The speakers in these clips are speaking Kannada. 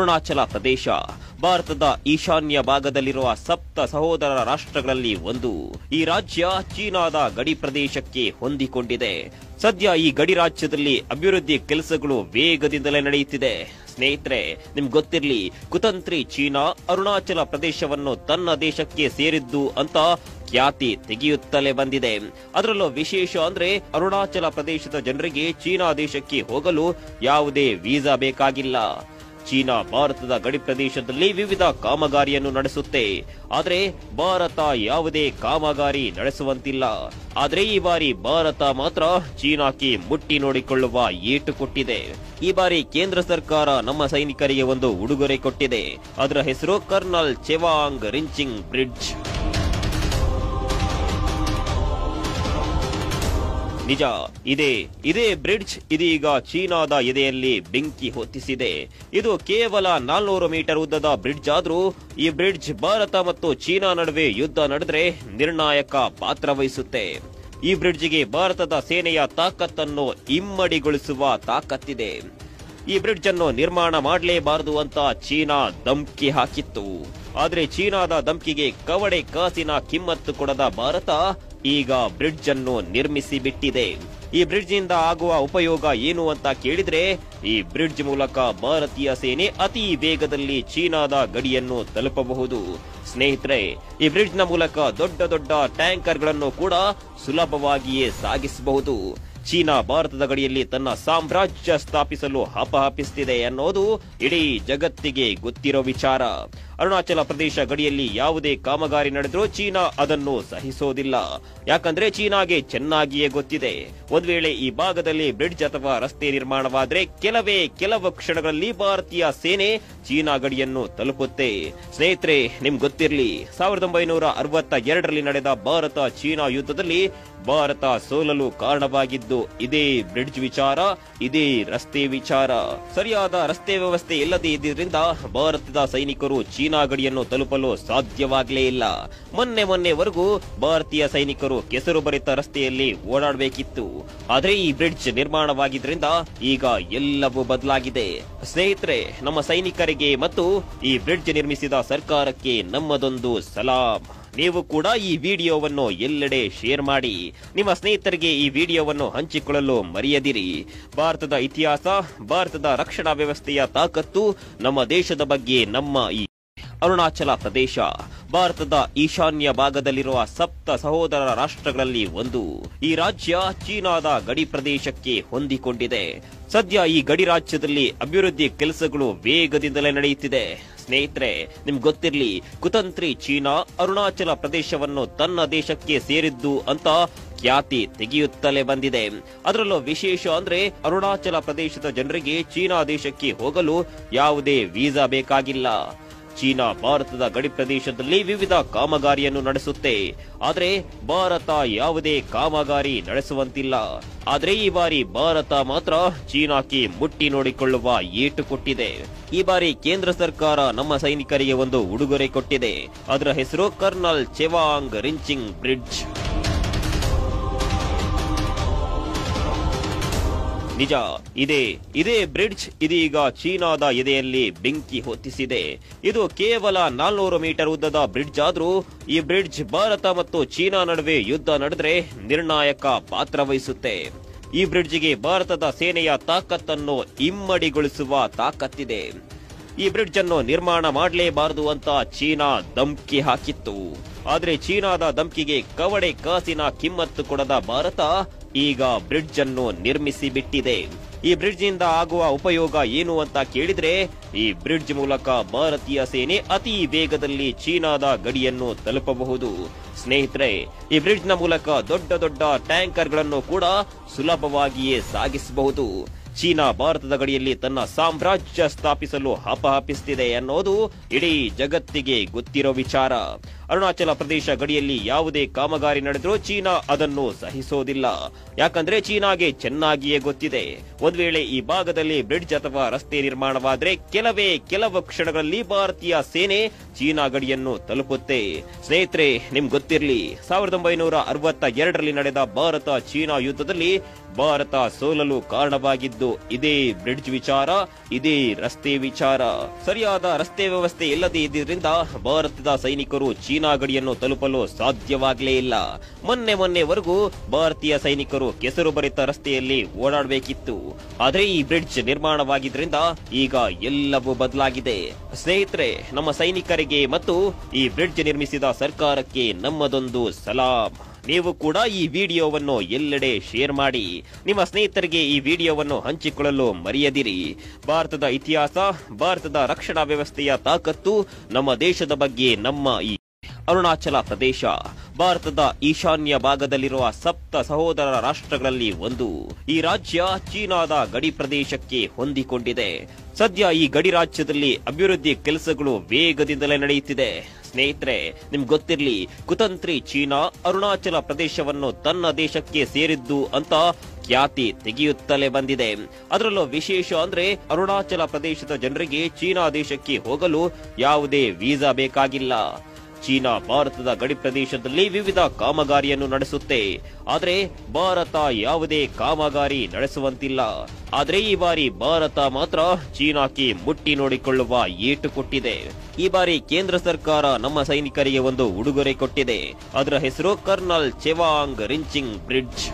ಅರುಣಾಚಲ ಪ್ರದೇಶ ಭಾರತದ ಈಶಾನ್ಯ ಭಾಗದಲ್ಲಿರುವ ಸಪ್ತ ಸಹೋದರ ರಾಷ್ಟ್ರಗಳಲ್ಲಿ ಒಂದು ಈ ರಾಜ್ಯ ಚೀನಾದ ಗಡಿ ಪ್ರದೇಶಕ್ಕೆ ಹೊಂದಿಕೊಂಡಿದೆ ಸದ್ಯ ಈ ಗಡಿ ರಾಜ್ಯದಲ್ಲಿ ಅಭಿವೃದ್ಧಿ ಕೆಲಸಗಳು ವೇಗದಿಂದಲೇ ನಡೆಯುತ್ತಿದೆ ಸ್ನೇಹಿತರೆ ನಿಮ್ಗೆ ಗೊತ್ತಿರ್ಲಿ ಕುತಂತ್ರಿ ಚೀನಾ ಅರುಣಾಚಲ ಪ್ರದೇಶವನ್ನು ತನ್ನ ದೇಶಕ್ಕೆ ಸೇರಿದ್ದು ಅಂತ ಖ್ಯಾತಿ ತೆಗೆಯುತ್ತಲೇ ಬಂದಿದೆ ಅದರಲ್ಲೂ ವಿಶೇಷ ಅಂದ್ರೆ ಅರುಣಾಚಲ ಪ್ರದೇಶದ ಜನರಿಗೆ ಚೀನಾ ದೇಶಕ್ಕೆ ಹೋಗಲು ಯಾವುದೇ ವೀಸಾ ಬೇಕಾಗಿಲ್ಲ ಚೀನಾ ಭಾರತದ ಗಡಿ ಪ್ರದೇಶದಲ್ಲಿ ವಿವಿಧ ಕಾಮಗಾರಿಯನ್ನು ನಡೆಸುತ್ತೆ ಆದರೆ ಭಾರತ ಯಾವುದೇ ಕಾಮಗಾರಿ ನಡೆಸುವಂತಿಲ್ಲ ಆದರೆ ಈ ಬಾರಿ ಭಾರತ ಮಾತ್ರ ಚೀನಾಕ್ಕೆ ಮುಟ್ಟಿ ನೋಡಿಕೊಳ್ಳುವ ಏಟು ಕೊಟ್ಟಿದೆ ಈ ಬಾರಿ ಕೇಂದ್ರ ಸರ್ಕಾರ ನಮ್ಮ ಸೈನಿಕರಿಗೆ ಒಂದು ಉಡುಗೊರೆ ಕೊಟ್ಟಿದೆ ಅದರ ಹೆಸರು ಕರ್ನಲ್ ಚೆವಾಂಗ್ ರಿಂಚಿಂಗ್ ಬ್ರಿಡ್ಜ್ ನಿಜ ಇದೇ ಇದೇ ಬ್ರಿಡ್ಜ್ ಇದೀಗ ಚೀನಾದ ಎದೆಯಲ್ಲಿ ಬೆಂಕಿ ಹೊತ್ತಿಸಿದೆ ಇದು ಕೇವಲ ನಾಲ್ನೂರು ಮೀಟರ್ ಉದ್ದದ ಬ್ರಿಡ್ಜ್ ಆದ್ರೂ ಈ ಬ್ರಿಡ್ಜ್ ಭಾರತ ಮತ್ತು ಚೀನಾ ನಡುವೆ ಯುದ್ಧ ನಡೆದ್ರೆ ನಿರ್ಣಾಯಕ ಪಾತ್ರ ವಹಿಸುತ್ತೆ ಈ ಬ್ರಿಡ್ಜ್ಗೆ ಭಾರತದ ಸೇನೆಯ ತಾಕತ್ತನ್ನು ಇಮ್ಮಡಿಗೊಳಿಸುವ ತಾಕತ್ತಿದೆ ಈ ಬ್ರಿಡ್ಜ್ ಅನ್ನು ನಿರ್ಮಾಣ ಮಾಡಲೇಬಾರದು ಅಂತ ಚೀನಾ ಧಮ್ಕಿ ಹಾಕಿತ್ತು ಆದ್ರೆ ಚೀನಾದ ಧಮ್ಕಿಗೆ ಕವಡೆ ಕಾಸಿನ ಕಿಮ್ಮತ್ತು ಕೊಡದ ಭಾರತ ಈಗ ಬ್ರಿಡ್ಜ್ ಅನ್ನು ನಿರ್ಮಿಸಿ ಬಿಟ್ಟಿದೆ ಈ ಬ್ರಿಡ್ಜ್ ನಿಂದ ಆಗುವ ಉಪಯೋಗ ಏನು ಅಂತ ಕೇಳಿದ್ರೆ ಈ ಬ್ರಿಡ್ಜ್ ಮೂಲಕ ಭಾರತೀಯ ಸೇನೆ ಅತಿ ವೇಗದಲ್ಲಿ ಚೀನಾದ ಗಡಿಯನ್ನು ತಲುಪಬಹುದು ಸ್ನೇಹಿತರೆ ಈ ಬ್ರಿಡ್ಜ್ ನ ಮೂಲಕ ದೊಡ್ಡ ದೊಡ್ಡ ಟ್ಯಾಂಕರ್ ಗಳನ್ನು ಕೂಡ ಸುಲಭವಾಗಿಯೇ ಸಾಗಿಸಬಹುದು ಚೀನಾ ಭಾರತದ ಗಡಿಯಲ್ಲಿ ತನ್ನ ಸಾಮ್ರಾಜ್ಯ ಸ್ಥಾಪಿಸಲು ಹಪಹಪಿಸುತ್ತಿದೆ ಅನ್ನೋದು ಇಡೀ ಜಗತ್ತಿಗೆ ಗೊತ್ತಿರೋ ವಿಚಾರ ಅರುಣಾಚಲ ಪ್ರದೇಶ ಗಡಿಯಲ್ಲಿ ಯಾವುದೇ ಕಾಮಗಾರಿ ನಡೆದ್ರೂ ಚೀನಾ ಅದನ್ನು ಸಹಿಸೋದಿಲ್ಲ ಯಾಕಂದ್ರೆ ಚೀನಾಗೆ ಚೆನ್ನಾಗಿಯೇ ಗೊತ್ತಿದೆ ಒಂದ್ ವೇಳೆ ಈ ಭಾಗದಲ್ಲಿ ಬ್ರಿಡ್ಜ್ ಅಥವಾ ರಸ್ತೆ ನಿರ್ಮಾಣವಾದ್ರೆ ಕೆಲವೇ ಕೆಲವು ಕ್ಷಣಗಳಲ್ಲಿ ಭಾರತೀಯ ಸೇನೆ ಚೀನಾ ಗಡಿಯನ್ನು ತಲುಪುತ್ತೆ ಸ್ನೇಹಿತರೆ ನಿಮ್ಗೆ ಗೊತ್ತಿರ್ಲಿ ಸಾವಿರದ ಒಂಬೈನೂರ ಅರವತ್ತ ಎರಡರಲ್ಲಿ ನಡೆದ ಭಾರತ ಚೀನಾ ಯುದ್ಧದಲ್ಲಿ ಭಾರತ ಸೋಲಲು ಕಾರಣವಾಗಿದ್ದು ಇದೇ ಬ್ರಿಡ್ಜ್ ವಿಚಾರ ಇದೇ ರಸ್ತೆ ವಿಚಾರ ಸರಿಯಾದ ರಸ್ತೆ ವ್ಯವಸ್ಥೆ ಇಲ್ಲದೆ ಇದ್ದಿದ್ರಿಂದ ಭಾರತದ ಸೈನಿಕರು ಚೀನಾ ಗಡಿಯನ್ನು ತಲುಪಲು ಸಾಧ್ಯವಾಗಲೇ ಇಲ್ಲ ಮೊನ್ನೆ ಮೊನ್ನೆವರೆಗೂ ಭಾರತೀಯ ಸೈನಿಕರು ಕೆಸರು ಭರಿತ ರಸ್ತೆಯಲ್ಲಿ ಓಡಾಡಬೇಕಿತ್ತು ಆದ್ರೆ ಈ ಬ್ರಿಡ್ಜ್ ನಿರ್ಮಾಣವಾಗಿದ್ರಿಂದ ಈಗ ಎಲ್ಲವೂ ಬದಲಾಗಿದೆ ಸ್ನೇಹಿತರೆ ನಮ್ಮ ಸೈನಿಕರಿಗೆ ಮತ್ತು ಈ ಬ್ರಿಡ್ಜ್ ನಿರ್ಮಿಸಿದ ಸರ್ಕಾರಕ್ಕೆ ನಮ್ಮದೊಂದು ಸಲಾಂ ನೀವು ಕೂಡ ಈ ವಿಡಿಯೋವನ್ನು ಎಲ್ಲೆಡೆ ಶೇರ್ ಮಾಡಿ ನಿಮ್ಮ ಸ್ನೇಹಿತರಿಗೆ ಈ ವಿಡಿಯೋವನ್ನು ಹಂಚಿಕೊಳ್ಳಲು ಮರೆಯದಿರಿ ಭಾರತದ ಇತಿಹಾಸ ಭಾರತದ ರಕ್ಷಣಾ ವ್ಯವಸ್ಥೆಯ ತಾಕತ್ತು ನಮ್ಮ ದೇಶದ ಬಗ್ಗೆ ನಮ್ಮ ಈ ಅರುಣಾಚಲ ಪ್ರದೇಶ ಭಾರತದ ಈಶಾನ್ಯ ಭಾಗದಲ್ಲಿರುವ ಸಪ್ತ ಸಹೋದರ ರಾಷ್ಟ್ರಗಳಲ್ಲಿ ಒಂದು ಈ ರಾಜ್ಯ ಚೀನಾದ ಗಡಿ ಪ್ರದೇಶಕ್ಕೆ ಹೊಂದಿಕೊಂಡಿದೆ ಸದ್ಯ ಈ ಗಡಿ ರಾಜ್ಯದಲ್ಲಿ ಅಭಿವೃದ್ಧಿ ಕೆಲಸಗಳು ವೇಗದಿಂದಲೇ ನಡೆಯುತ್ತಿದೆ ಸ್ನೇಹಿತರೆ ನಿಮ್ಗೆ ಗೊತ್ತಿರ್ಲಿ ಕುತಂತ್ರಿ ಚೀನಾ ಅರುಣಾಚಲ ಪ್ರದೇಶವನ್ನು ತನ್ನ ದೇಶಕ್ಕೆ ಸೇರಿದ್ದು ಅಂತ ಖ್ಯಾತಿ ತೆಗೆಯುತ್ತಲೇ ಬಂದಿದೆ ಅದರಲ್ಲೂ ವಿಶೇಷ ಅಂದ್ರೆ ಅರುಣಾಚಲ ಪ್ರದೇಶದ ಜನರಿಗೆ ಚೀನಾ ದೇಶಕ್ಕೆ ಹೋಗಲು ಯಾವುದೇ ವೀಸಾ ಬೇಕಾಗಿಲ್ಲ ಚೀನಾ ಭಾರತದ ಗಡಿ ಪ್ರದೇಶದಲ್ಲಿ ವಿವಿಧ ಕಾಮಗಾರಿಯನ್ನು ನಡೆಸುತ್ತೆ ಆದರೆ ಭಾರತ ಯಾವುದೇ ಕಾಮಗಾರಿ ನಡೆಸುವಂತಿಲ್ಲ ಆದರೆ ಈ ಬಾರಿ ಭಾರತ ಮಾತ್ರ ಚೀನಾಕ್ಕೆ ಮುಟ್ಟಿ ನೋಡಿಕೊಳ್ಳುವ ಏಟು ಕೊಟ್ಟಿದೆ ಈ ಬಾರಿ ಕೇಂದ್ರ ಸರ್ಕಾರ ನಮ್ಮ ಸೈನಿಕರಿಗೆ ಒಂದು ಉಡುಗೊರೆ ಕೊಟ್ಟಿದೆ ಅದರ ಹೆಸರು ಕರ್ನಲ್ ಚೆವಾಂಗ್ ರಿಂಚಿಂಗ್ ಬ್ರಿಡ್ಜ್ ನಿಜ ಇದೇ ಇದೇ ಬ್ರಿಡ್ಜ್ ಇದೀಗ ಚೀನಾದ ಎದೆಯಲ್ಲಿ ಬೆಂಕಿ ಹೊತ್ತಿಸಿದೆ ಇದು ಕೇವಲ ನಾಲ್ನೂರು ಮೀಟರ್ ಉದ್ದದ ಬ್ರಿಡ್ಜ್ ಆದ್ರೂ ಈ ಬ್ರಿಡ್ಜ್ ಭಾರತ ಮತ್ತು ಚೀನಾ ನಡುವೆ ಯುದ್ಧ ನಡೆದ್ರೆ ನಿರ್ಣಾಯಕ ಪಾತ್ರ ವಹಿಸುತ್ತೆ ಈ ಬ್ರಿಡ್ಜ್ಗೆ ಭಾರತದ ಸೇನೆಯ ತಾಕತ್ತನ್ನು ಇಮ್ಮಡಿಗೊಳಿಸುವ ತಾಕತ್ತಿದೆ ಈ ಬ್ರಿಡ್ಜ್ ಅನ್ನು ನಿರ್ಮಾಣ ಮಾಡಲೇಬಾರದು ಅಂತ ಚೀನಾ ಧಮ್ಕಿ ಹಾಕಿತ್ತು ಆದ್ರೆ ಚೀನಾದ ಧಮ್ಕಿಗೆ ಕವಡೆ ಕಾಸಿನ ಕಿಮ್ಮತ್ತು ಕೊಡದ ಭಾರತ ಈಗ ಬ್ರಿಡ್ಜ್ ಅನ್ನು ನಿರ್ಮಿಸಿ ಬಿಟ್ಟಿದೆ ಈ ಬ್ರಿಡ್ಜ್ ನಿಂದ ಆಗುವ ಉಪಯೋಗ ಏನು ಅಂತ ಕೇಳಿದ್ರೆ ಈ ಬ್ರಿಡ್ಜ್ ಮೂಲಕ ಭಾರತೀಯ ಸೇನೆ ಅತಿ ವೇಗದಲ್ಲಿ ಚೀನಾದ ಗಡಿಯನ್ನು ತಲುಪಬಹುದು ಸ್ನೇಹಿತರೆ ಈ ಬ್ರಿಡ್ಜ್ ನ ಮೂಲಕ ದೊಡ್ಡ ದೊಡ್ಡ ಟ್ಯಾಂಕರ್ ಗಳನ್ನು ಕೂಡ ಸುಲಭವಾಗಿಯೇ ಸಾಗಿಸಬಹುದು ಚೀನಾ ಭಾರತದ ಗಡಿಯಲ್ಲಿ ತನ್ನ ಸಾಮ್ರಾಜ್ಯ ಸ್ಥಾಪಿಸಲು ಹಪಹಪಿಸುತ್ತಿದೆ ಅನ್ನೋದು ಇಡೀ ಜಗತ್ತಿಗೆ ಗೊತ್ತಿರೋ ವಿಚಾರ ಅರುಣಾಚಲ ಪ್ರದೇಶ ಗಡಿಯಲ್ಲಿ ಯಾವುದೇ ಕಾಮಗಾರಿ ನಡೆದ್ರೂ ಚೀನಾ ಅದನ್ನು ಸಹಿಸೋದಿಲ್ಲ ಯಾಕಂದ್ರೆ ಚೀನಾಗೆ ಚೆನ್ನಾಗಿಯೇ ಗೊತ್ತಿದೆ ಒಂದ್ ವೇಳೆ ಈ ಭಾಗದಲ್ಲಿ ಬ್ರಿಡ್ಜ್ ಅಥವಾ ರಸ್ತೆ ನಿರ್ಮಾಣವಾದ್ರೆ ಕೆಲವೇ ಕೆಲವು ಕ್ಷಣಗಳಲ್ಲಿ ಭಾರತೀಯ ಸೇನೆ ಚೀನಾ ಗಡಿಯನ್ನು ತಲುಪುತ್ತೆ ಸ್ನೇಹಿತರೆ ನಿಮ್ಗೆ ಗೊತ್ತಿರ್ಲಿ ಸಾವಿರದ ಒಂಬೈನೂರ ಅರವತ್ತ ಎರಡರಲ್ಲಿ ನಡೆದ ಭಾರತ ಚೀನಾ ಯುದ್ಧದಲ್ಲಿ ಭಾರತ ಸೋಲಲು ಕಾರಣವಾಗಿದ್ದು ಕಾಡಬಾಗಿದ್ದು ಇದೇ ಬ್ರಿಡ್ಜ್ ವಿಚಾರ ಇದೇ ರಸ್ತೆ ವಿಚಾರ ಸರಿಯಾದ ರಸ್ತೆ ವ್ಯವಸ್ಥೆ ಇಲ್ಲದೆ ಇದ್ದಿದ್ರಿಂದ ಭಾರತದ ಸೈನಿಕರು ಚೀನಾ ಗಡಿಯನ್ನು ತಲುಪಲು ಸಾಧ್ಯವಾಗಲೇ ಇಲ್ಲ ಮೊನ್ನೆ ಮೊನ್ನೆವರೆಗೂ ಭಾರತೀಯ ಸೈನಿಕರು ಕೆಸರು ಭರಿತ ರಸ್ತೆಯಲ್ಲಿ ಓಡಾಡಬೇಕಿತ್ತು ಆದ್ರೆ ಈ ಬ್ರಿಡ್ಜ್ ನಿರ್ಮಾಣವಾಗಿದ್ರಿಂದ ಈಗ ಎಲ್ಲವೂ ಬದಲಾಗಿದೆ ಸ್ನೇಹಿತರೆ ನಮ್ಮ ಸೈನಿಕರಿಗೆ ಮತ್ತು ಈ ಬ್ರಿಡ್ಜ್ ನಿರ್ಮಿಸಿದ ಸರ್ಕಾರಕ್ಕೆ ನಮ್ಮದೊಂದು ಸಲಾಂ ನೀವು ಕೂಡ ಈ ವಿಡಿಯೋವನ್ನು ಎಲ್ಲೆಡೆ ಶೇರ್ ಮಾಡಿ ನಿಮ್ಮ ಸ್ನೇಹಿತರಿಗೆ ಈ ವಿಡಿಯೋವನ್ನು ಹಂಚಿಕೊಳ್ಳಲು ಮರೆಯದಿರಿ ಭಾರತದ ಇತಿಹಾಸ ಭಾರತದ ರಕ್ಷಣಾ ವ್ಯವಸ್ಥೆಯ ತಾಕತ್ತು ನಮ್ಮ ದೇಶದ ಬಗ್ಗೆ ನಮ್ಮ ಈ ಅರುಣಾಚಲ ಪ್ರದೇಶ ಭಾರತದ ಈಶಾನ್ಯ ಭಾಗದಲ್ಲಿರುವ ಸಪ್ತ ಸಹೋದರ ರಾಷ್ಟ್ರಗಳಲ್ಲಿ ಒಂದು ಈ ರಾಜ್ಯ ಚೀನಾದ ಗಡಿ ಪ್ರದೇಶಕ್ಕೆ ಹೊಂದಿಕೊಂಡಿದೆ ಸದ್ಯ ಈ ಗಡಿ ರಾಜ್ಯದಲ್ಲಿ ಅಭಿವೃದ್ಧಿ ಕೆಲಸಗಳು ವೇಗದಿಂದಲೇ ನಡೆಯುತ್ತಿದೆ ಸ್ನೇಹಿತರೆ ನಿಮ್ಗೆ ಗೊತ್ತಿರ್ಲಿ ಕುತಂತ್ರಿ ಚೀನಾ ಅರುಣಾಚಲ ಪ್ರದೇಶವನ್ನು ತನ್ನ ದೇಶಕ್ಕೆ ಸೇರಿದ್ದು ಅಂತ ಖ್ಯಾತಿ ತೆಗೆಯುತ್ತಲೇ ಬಂದಿದೆ ಅದರಲ್ಲೂ ವಿಶೇಷ ಅಂದ್ರೆ ಅರುಣಾಚಲ ಪ್ರದೇಶದ ಜನರಿಗೆ ಚೀನಾ ದೇಶಕ್ಕೆ ಹೋಗಲು ಯಾವುದೇ ವೀಸಾ ಬೇಕಾಗಿಲ್ಲ ಚೀನಾ ಭಾರತದ ಗಡಿ ಪ್ರದೇಶದಲ್ಲಿ ವಿವಿಧ ಕಾಮಗಾರಿಯನ್ನು ನಡೆಸುತ್ತೆ ಆದರೆ ಭಾರತ ಯಾವುದೇ ಕಾಮಗಾರಿ ನಡೆಸುವಂತಿಲ್ಲ ಆದ್ರೆ ಈ ಬಾರಿ ಭಾರತ ಮಾತ್ರ ಚೀನಾಕ್ಕೆ ಮುಟ್ಟಿ ನೋಡಿಕೊಳ್ಳುವ ಏಟು ಕೊಟ್ಟಿದೆ ಈ ಬಾರಿ ಕೇಂದ್ರ ಸರ್ಕಾರ ನಮ್ಮ ಸೈನಿಕರಿಗೆ ಒಂದು ಉಡುಗೊರೆ ಕೊಟ್ಟಿದೆ ಅದರ ಹೆಸರು ಕರ್ನಲ್ ಚೆವಾಂಗ್ ರಿಂಚಿಂಗ್ ಬ್ರಿಡ್ಜ್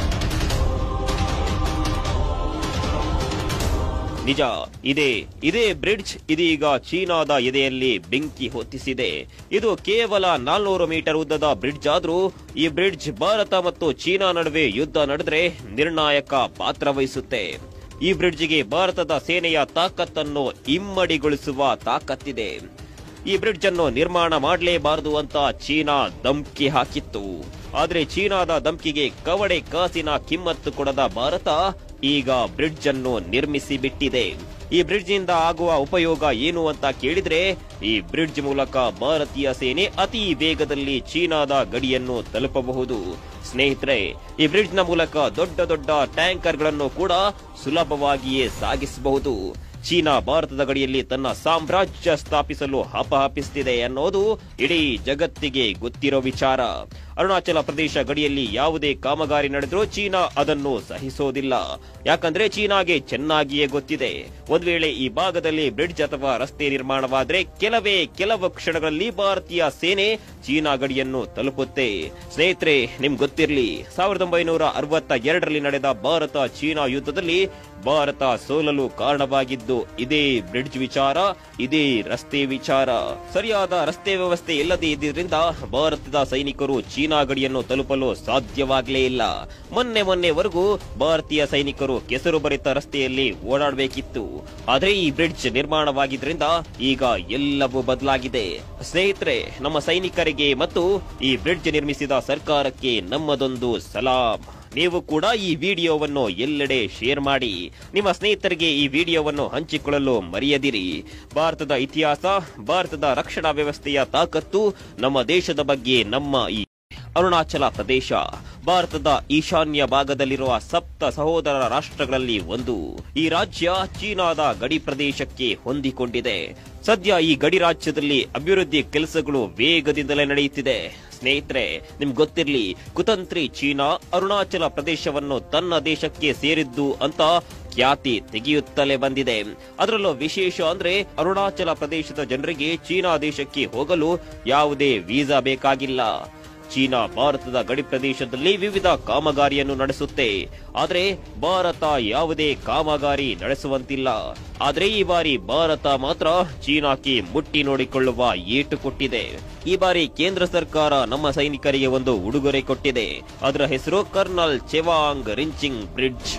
ನಿಜ ಇದೇ ಇದೇ ಬ್ರಿಡ್ಜ್ ಇದೀಗ ಚೀನಾದ ಎದೆಯಲ್ಲಿ ಬೆಂಕಿ ಹೊತ್ತಿಸಿದೆ ಇದು ಕೇವಲ ನಾಲ್ನೂರು ಮೀಟರ್ ಉದ್ದದ ಬ್ರಿಡ್ಜ್ ಆದ್ರೂ ಈ ಬ್ರಿಡ್ಜ್ ಭಾರತ ಮತ್ತು ಚೀನಾ ನಡುವೆ ಯುದ್ಧ ನಡೆದ್ರೆ ನಿರ್ಣಾಯಕ ಪಾತ್ರ ವಹಿಸುತ್ತೆ ಈ ಬ್ರಿಡ್ಜ್ಗೆ ಭಾರತದ ಸೇನೆಯ ತಾಕತ್ತನ್ನು ಇಮ್ಮಡಿಗೊಳಿಸುವ ತಾಕತ್ತಿದೆ ಈ ಬ್ರಿಡ್ಜ್ ಅನ್ನು ನಿರ್ಮಾಣ ಮಾಡಲೇಬಾರದು ಅಂತ ಚೀನಾ ಧಮ್ಕಿ ಹಾಕಿತ್ತು ಆದ್ರೆ ಚೀನಾದ ಧಮ್ಕಿಗೆ ಕವಡೆ ಕಾಸಿನ ಕಿಮ್ಮತ್ತು ಕೊಡದ ಭಾರತ ಈಗ ಬ್ರಿಡ್ಜ್ ಅನ್ನು ನಿರ್ಮಿಸಿ ಬಿಟ್ಟಿದೆ ಈ ಬ್ರಿಡ್ಜ್ ನಿಂದ ಆಗುವ ಉಪಯೋಗ ಏನು ಅಂತ ಕೇಳಿದ್ರೆ ಈ ಬ್ರಿಡ್ಜ್ ಮೂಲಕ ಭಾರತೀಯ ಸೇನೆ ಅತಿ ವೇಗದಲ್ಲಿ ಚೀನಾದ ಗಡಿಯನ್ನು ತಲುಪಬಹುದು ಸ್ನೇಹಿತರೆ ಈ ಬ್ರಿಡ್ಜ್ ನ ಮೂಲಕ ದೊಡ್ಡ ದೊಡ್ಡ ಟ್ಯಾಂಕರ್ ಗಳನ್ನು ಕೂಡ ಸುಲಭವಾಗಿಯೇ ಸಾಗಿಸಬಹುದು ಚೀನಾ ಭಾರತದ ಗಡಿಯಲ್ಲಿ ತನ್ನ ಸಾಮ್ರಾಜ್ಯ ಸ್ಥಾಪಿಸಲು ಹಪಹಪಿಸುತ್ತಿದೆ ಅನ್ನೋದು ಇಡೀ ಜಗತ್ತಿಗೆ ಗೊತ್ತಿರೋ ವಿಚಾರ ಅರುಣಾಚಲ ಪ್ರದೇಶ ಗಡಿಯಲ್ಲಿ ಯಾವುದೇ ಕಾಮಗಾರಿ ನಡೆದರೂ ಚೀನಾ ಅದನ್ನು ಸಹಿಸೋದಿಲ್ಲ ಯಾಕಂದ್ರೆ ಚೀನಾಗೆ ಚೆನ್ನಾಗಿಯೇ ಗೊತ್ತಿದೆ ಒಂದ್ ವೇಳೆ ಈ ಭಾಗದಲ್ಲಿ ಬ್ರಿಡ್ಜ್ ಅಥವಾ ರಸ್ತೆ ನಿರ್ಮಾಣವಾದ್ರೆ ಕೆಲವೇ ಕೆಲವು ಕ್ಷಣಗಳಲ್ಲಿ ಭಾರತೀಯ ಸೇನೆ ಚೀನಾ ಗಡಿಯನ್ನು ತಲುಪುತ್ತೆ ಸ್ನೇಹಿತರೆ ನಿಮ್ಗೆ ಗೊತ್ತಿರ್ಲಿ ಸಾವಿರದ ಒಂಬೈನೂರ ಅರವತ್ತ ಎರಡರಲ್ಲಿ ನಡೆದ ಭಾರತ ಚೀನಾ ಯುದ್ಧದಲ್ಲಿ ಭಾರತ ಸೋಲಲು ಕಾರಣವಾಗಿದ್ದು ಇದೇ ಬ್ರಿಡ್ಜ್ ವಿಚಾರ ಇದೇ ರಸ್ತೆ ವಿಚಾರ ಸರಿಯಾದ ರಸ್ತೆ ವ್ಯವಸ್ಥೆ ಇಲ್ಲದೆ ಇದ್ದಿದ್ರಿಂದ ಭಾರತದ ಸೈನಿಕರು ಚೀನಾ ಗಡಿಯನ್ನು ತಲುಪಲು ಸಾಧ್ಯವಾಗಲೇ ಇಲ್ಲ ಮೊನ್ನೆ ಮೊನ್ನೆವರೆಗೂ ಭಾರತೀಯ ಸೈನಿಕರು ಕೆಸರು ಭರಿತ ರಸ್ತೆಯಲ್ಲಿ ಓಡಾಡಬೇಕಿತ್ತು ಆದ್ರೆ ಈ ಬ್ರಿಡ್ಜ್ ನಿರ್ಮಾಣವಾಗಿದ್ರಿಂದ ಈಗ ಎಲ್ಲವೂ ಬದಲಾಗಿದೆ ಸ್ನೇಹಿತರೆ ನಮ್ಮ ಸೈನಿಕರಿಗೆ ಮತ್ತು ಈ ಬ್ರಿಡ್ಜ್ ನಿರ್ಮಿಸಿದ ಸರ್ಕಾರಕ್ಕೆ ನಮ್ಮದೊಂದು ಸಲಾಂ ನೀವು ಕೂಡ ಈ ವಿಡಿಯೋವನ್ನು ಎಲ್ಲೆಡೆ ಶೇರ್ ಮಾಡಿ ನಿಮ್ಮ ಸ್ನೇಹಿತರಿಗೆ ಈ ವಿಡಿಯೋವನ್ನು ಹಂಚಿಕೊಳ್ಳಲು ಮರೆಯದಿರಿ ಭಾರತದ ಇತಿಹಾಸ ಭಾರತದ ರಕ್ಷಣಾ ವ್ಯವಸ್ಥೆಯ ತಾಕತ್ತು ನಮ್ಮ ದೇಶದ ಬಗ್ಗೆ ನಮ್ಮ ಈ ಅರುಣಾಚಲ ಪ್ರದೇಶ ಭಾರತದ ಈಶಾನ್ಯ ಭಾಗದಲ್ಲಿರುವ ಸಪ್ತ ಸಹೋದರ ರಾಷ್ಟ್ರಗಳಲ್ಲಿ ಒಂದು ಈ ರಾಜ್ಯ ಚೀನಾದ ಗಡಿ ಪ್ರದೇಶಕ್ಕೆ ಹೊಂದಿಕೊಂಡಿದೆ ಸದ್ಯ ಈ ಗಡಿ ರಾಜ್ಯದಲ್ಲಿ ಅಭಿವೃದ್ಧಿ ಕೆಲಸಗಳು ವೇಗದಿಂದಲೇ ನಡೆಯುತ್ತಿದೆ ಸ್ನೇಹಿತರೆ ನಿಮ್ಗೆ ಗೊತ್ತಿರ್ಲಿ ಕುತಂತ್ರಿ ಚೀನಾ ಅರುಣಾಚಲ ಪ್ರದೇಶವನ್ನು ತನ್ನ ದೇಶಕ್ಕೆ ಸೇರಿದ್ದು ಅಂತ ಖ್ಯಾತಿ ತೆಗೆಯುತ್ತಲೇ ಬಂದಿದೆ ಅದರಲ್ಲೂ ವಿಶೇಷ ಅಂದ್ರೆ ಅರುಣಾಚಲ ಪ್ರದೇಶದ ಜನರಿಗೆ ಚೀನಾ ದೇಶಕ್ಕೆ ಹೋಗಲು ಯಾವುದೇ ವೀಸಾ ಬೇಕಾಗಿಲ್ಲ ಚೀನಾ ಭಾರತದ ಗಡಿ ಪ್ರದೇಶದಲ್ಲಿ ವಿವಿಧ ಕಾಮಗಾರಿಯನ್ನು ನಡೆಸುತ್ತೆ ಆದ್ರೆ ಭಾರತ ಯಾವುದೇ ಕಾಮಗಾರಿ ನಡೆಸುವಂತಿಲ್ಲ ಆದ್ರೆ ಈ ಬಾರಿ ಭಾರತ ಮಾತ್ರ ಚೀನಾಕ್ಕೆ ಮುಟ್ಟಿ ನೋಡಿಕೊಳ್ಳುವ ಏಟು ಕೊಟ್ಟಿದೆ ಈ ಬಾರಿ ಕೇಂದ್ರ ಸರ್ಕಾರ ನಮ್ಮ ಸೈನಿಕರಿಗೆ ಒಂದು ಉಡುಗೊರೆ ಕೊಟ್ಟಿದೆ ಅದರ ಹೆಸರು ಕರ್ನಲ್ ಚೆವಾಂಗ್ ರಿಂಚಿಂಗ್ ಬ್ರಿಡ್ಜ್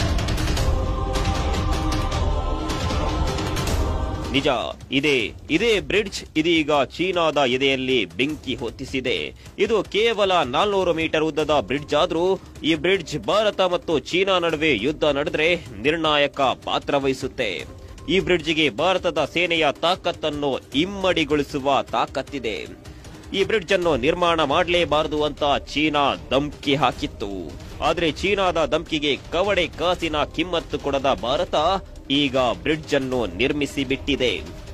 ನಿಜ ಇದೇ ಇದೇ ಬ್ರಿಡ್ಜ್ ಇದೀಗ ಚೀನಾದ ಎದೆಯಲ್ಲಿ ಬೆಂಕಿ ಹೊತ್ತಿಸಿದೆ ಇದು ಕೇವಲ ನಾಲ್ನೂರು ಮೀಟರ್ ಉದ್ದದ ಬ್ರಿಡ್ಜ್ ಆದ್ರೂ ಈ ಬ್ರಿಡ್ಜ್ ಭಾರತ ಮತ್ತು ಚೀನಾ ನಡುವೆ ಯುದ್ಧ ನಡೆದ್ರೆ ನಿರ್ಣಾಯಕ ಪಾತ್ರ ವಹಿಸುತ್ತೆ ಈ ಬ್ರಿಡ್ಜ್ಗೆ ಭಾರತದ ಸೇನೆಯ ತಾಕತ್ತನ್ನು ಇಮ್ಮಡಿಗೊಳಿಸುವ ತಾಕತ್ತಿದೆ ಈ ಬ್ರಿಡ್ಜ್ ಅನ್ನು ನಿರ್ಮಾಣ ಮಾಡಲೇಬಾರದು ಅಂತ ಚೀನಾ ಧಮ್ಕಿ ಹಾಕಿತ್ತು ಆದ್ರೆ ಚೀನಾದ ಧಮ್ಕಿಗೆ ಕವಡೆ ಕಾಸಿನ ಕಿಮ್ಮತ್ತು ಕೊಡದ ಭಾರತ ಈಗ ಬ್ರಿಡ್ಜ್ ಅನ್ನು ನಿರ್ಮಿಸಿ ಬಿಟ್ಟಿದೆ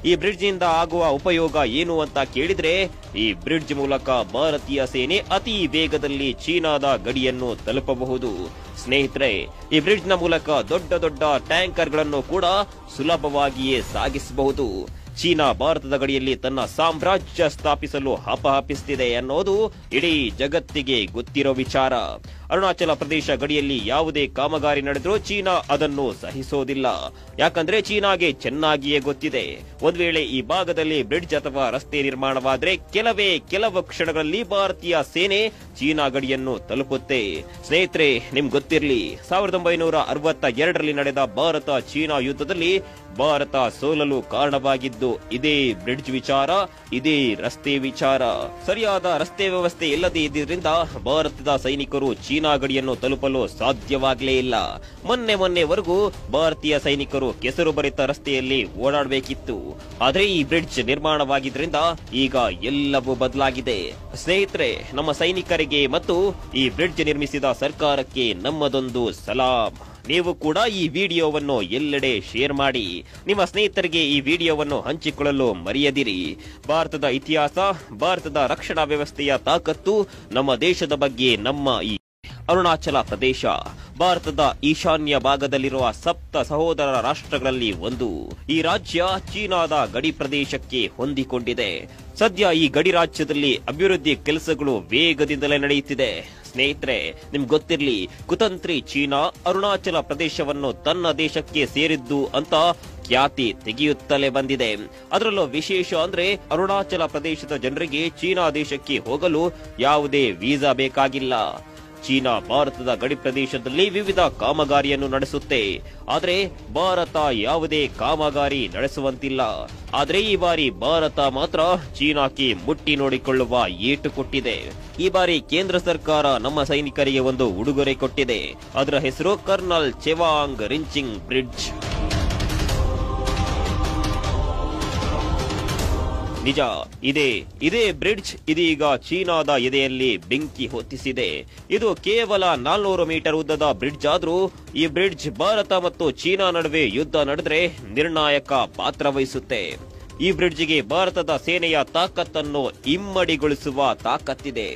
ಈ ಬ್ರಿಡ್ಜ್ ನಿಂದ ಆಗುವ ಉಪಯೋಗ ಏನು ಅಂತ ಕೇಳಿದ್ರೆ ಈ ಬ್ರಿಡ್ಜ್ ಮೂಲಕ ಭಾರತೀಯ ಸೇನೆ ಅತಿ ವೇಗದಲ್ಲಿ ಚೀನಾದ ಗಡಿಯನ್ನು ತಲುಪಬಹುದು ಸ್ನೇಹಿತರೆ ಈ ಬ್ರಿಡ್ಜ್ ನ ಮೂಲಕ ದೊಡ್ಡ ದೊಡ್ಡ ಟ್ಯಾಂಕರ್ ಗಳನ್ನು ಕೂಡ ಸುಲಭವಾಗಿಯೇ ಸಾಗಿಸಬಹುದು ಚೀನಾ ಭಾರತದ ಗಡಿಯಲ್ಲಿ ತನ್ನ ಸಾಮ್ರಾಜ್ಯ ಸ್ಥಾಪಿಸಲು ಹಪಹಪಿಸುತ್ತಿದೆ ಅನ್ನೋದು ಇಡೀ ಜಗತ್ತಿಗೆ ಗೊತ್ತಿರೋ ವಿಚಾರ ಅರುಣಾಚಲ ಪ್ರದೇಶ ಗಡಿಯಲ್ಲಿ ಯಾವುದೇ ಕಾಮಗಾರಿ ನಡೆದರೂ ಚೀನಾ ಅದನ್ನು ಸಹಿಸೋದಿಲ್ಲ ಯಾಕಂದ್ರೆ ಚೀನಾಗೆ ಚೆನ್ನಾಗಿಯೇ ಗೊತ್ತಿದೆ ಒಂದ್ ವೇಳೆ ಈ ಭಾಗದಲ್ಲಿ ಬ್ರಿಡ್ಜ್ ಅಥವಾ ರಸ್ತೆ ನಿರ್ಮಾಣವಾದ್ರೆ ಕೆಲವೇ ಕೆಲವು ಕ್ಷಣಗಳಲ್ಲಿ ಭಾರತೀಯ ಸೇನೆ ಚೀನಾ ಗಡಿಯನ್ನು ತಲುಪುತ್ತೆ ಸ್ನೇಹಿತರೆ ನಿಮ್ ಗೊತ್ತಿರ್ಲಿ ಸಾವಿರದ ಒಂಬೈನೂರ ಅರವತ್ತ ಎರಡರಲ್ಲಿ ನಡೆದ ಭಾರತ ಚೀನಾ ಯುದ್ಧದಲ್ಲಿ ಭಾರತ ಸೋಲಲು ಕಾರಣವಾಗಿದ್ದು ಇದೇ ಬ್ರಿಡ್ಜ್ ವಿಚಾರ ಇದೇ ರಸ್ತೆ ವಿಚಾರ ಸರಿಯಾದ ರಸ್ತೆ ವ್ಯವಸ್ಥೆ ಇಲ್ಲದೆ ಇದ್ದಿದ್ರಿಂದ ಭಾರತದ ಸೈನಿಕರು ಚೀನಾ ಗಡಿಯನ್ನು ತಲುಪಲು ಸಾಧ್ಯವಾಗಲೇ ಇಲ್ಲ ಮೊನ್ನೆ ಮೊನ್ನೆವರೆಗೂ ಭಾರತೀಯ ಸೈನಿಕರು ಕೆಸರು ಭರಿತ ರಸ್ತೆಯಲ್ಲಿ ಓಡಾಡಬೇಕಿತ್ತು ಆದ್ರೆ ಈ ಬ್ರಿಡ್ಜ್ ನಿರ್ಮಾಣವಾಗಿದ್ರಿಂದ ಈಗ ಎಲ್ಲವೂ ಬದಲಾಗಿದೆ ಸ್ನೇಹಿತರೆ ನಮ್ಮ ಸೈನಿಕರಿಗೆ ಮತ್ತು ಈ ಬ್ರಿಡ್ಜ್ ನಿರ್ಮಿಸಿದ ಸರ್ಕಾರಕ್ಕೆ ನಮ್ಮದೊಂದು ಸಲಾಂ ನೀವು ಕೂಡ ಈ ವಿಡಿಯೋವನ್ನು ಎಲ್ಲೆಡೆ ಶೇರ್ ಮಾಡಿ ನಿಮ್ಮ ಸ್ನೇಹಿತರಿಗೆ ಈ ವಿಡಿಯೋವನ್ನು ಹಂಚಿಕೊಳ್ಳಲು ಮರೆಯದಿರಿ ಭಾರತದ ಇತಿಹಾಸ ಭಾರತದ ರಕ್ಷಣಾ ವ್ಯವಸ್ಥೆಯ ತಾಕತ್ತು ನಮ್ಮ ದೇಶದ ಬಗ್ಗೆ ನಮ್ಮ ಈ ಅರುಣಾಚಲ ಪ್ರದೇಶ ಭಾರತದ ಈಶಾನ್ಯ ಭಾಗದಲ್ಲಿರುವ ಸಪ್ತ ಸಹೋದರ ರಾಷ್ಟ್ರಗಳಲ್ಲಿ ಒಂದು ಈ ರಾಜ್ಯ ಚೀನಾದ ಗಡಿ ಪ್ರದೇಶಕ್ಕೆ ಹೊಂದಿಕೊಂಡಿದೆ ಸದ್ಯ ಈ ಗಡಿ ರಾಜ್ಯದಲ್ಲಿ ಅಭಿವೃದ್ಧಿ ಕೆಲಸಗಳು ವೇಗದಿಂದಲೇ ನಡೆಯುತ್ತಿದೆ ಸ್ನೇಹಿತರೆ ನಿಮ್ಗೆ ಗೊತ್ತಿರ್ಲಿ ಕುತಂತ್ರಿ ಚೀನಾ ಅರುಣಾಚಲ ಪ್ರದೇಶವನ್ನು ತನ್ನ ದೇಶಕ್ಕೆ ಸೇರಿದ್ದು ಅಂತ ಖ್ಯಾತಿ ತೆಗೆಯುತ್ತಲೇ ಬಂದಿದೆ ಅದರಲ್ಲೂ ವಿಶೇಷ ಅಂದ್ರೆ ಅರುಣಾಚಲ ಪ್ರದೇಶದ ಜನರಿಗೆ ಚೀನಾ ದೇಶಕ್ಕೆ ಹೋಗಲು ಯಾವುದೇ ವೀಸಾ ಬೇಕಾಗಿಲ್ಲ ಚೀನಾ ಭಾರತದ ಗಡಿ ಪ್ರದೇಶದಲ್ಲಿ ವಿವಿಧ ಕಾಮಗಾರಿಯನ್ನು ನಡೆಸುತ್ತೆ ಆದರೆ ಭಾರತ ಯಾವುದೇ ಕಾಮಗಾರಿ ನಡೆಸುವಂತಿಲ್ಲ ಆದರೆ ಈ ಬಾರಿ ಭಾರತ ಮಾತ್ರ ಚೀನಾಕ್ಕೆ ಮುಟ್ಟಿ ನೋಡಿಕೊಳ್ಳುವ ಏಟು ಕೊಟ್ಟಿದೆ ಈ ಬಾರಿ ಕೇಂದ್ರ ಸರ್ಕಾರ ನಮ್ಮ ಸೈನಿಕರಿಗೆ ಒಂದು ಉಡುಗೊರೆ ಕೊಟ್ಟಿದೆ ಅದರ ಹೆಸರು ಕರ್ನಲ್ ಚೆವಾಂಗ್ ರಿಂಚಿಂಗ್ ಬ್ರಿಡ್ಜ್ ನಿಜ ಇದೇ ಇದೇ ಬ್ರಿಡ್ಜ್ ಇದೀಗ ಚೀನಾದ ಎದೆಯಲ್ಲಿ ಬೆಂಕಿ ಹೊತ್ತಿಸಿದೆ ಇದು ಕೇವಲ ನಾಲ್ನೂರು ಮೀಟರ್ ಉದ್ದದ ಬ್ರಿಡ್ಜ್ ಆದ್ರೂ ಈ ಬ್ರಿಡ್ಜ್ ಭಾರತ ಮತ್ತು ಚೀನಾ ನಡುವೆ ಯುದ್ಧ ನಡೆದ್ರೆ ನಿರ್ಣಾಯಕ ಪಾತ್ರ ವಹಿಸುತ್ತೆ ಈ ಬ್ರಿಡ್ಜ್ಗೆ ಭಾರತದ ಸೇನೆಯ ತಾಕತ್ತನ್ನು ಇಮ್ಮಡಿಗೊಳಿಸುವ ತಾಕತ್ತಿದೆ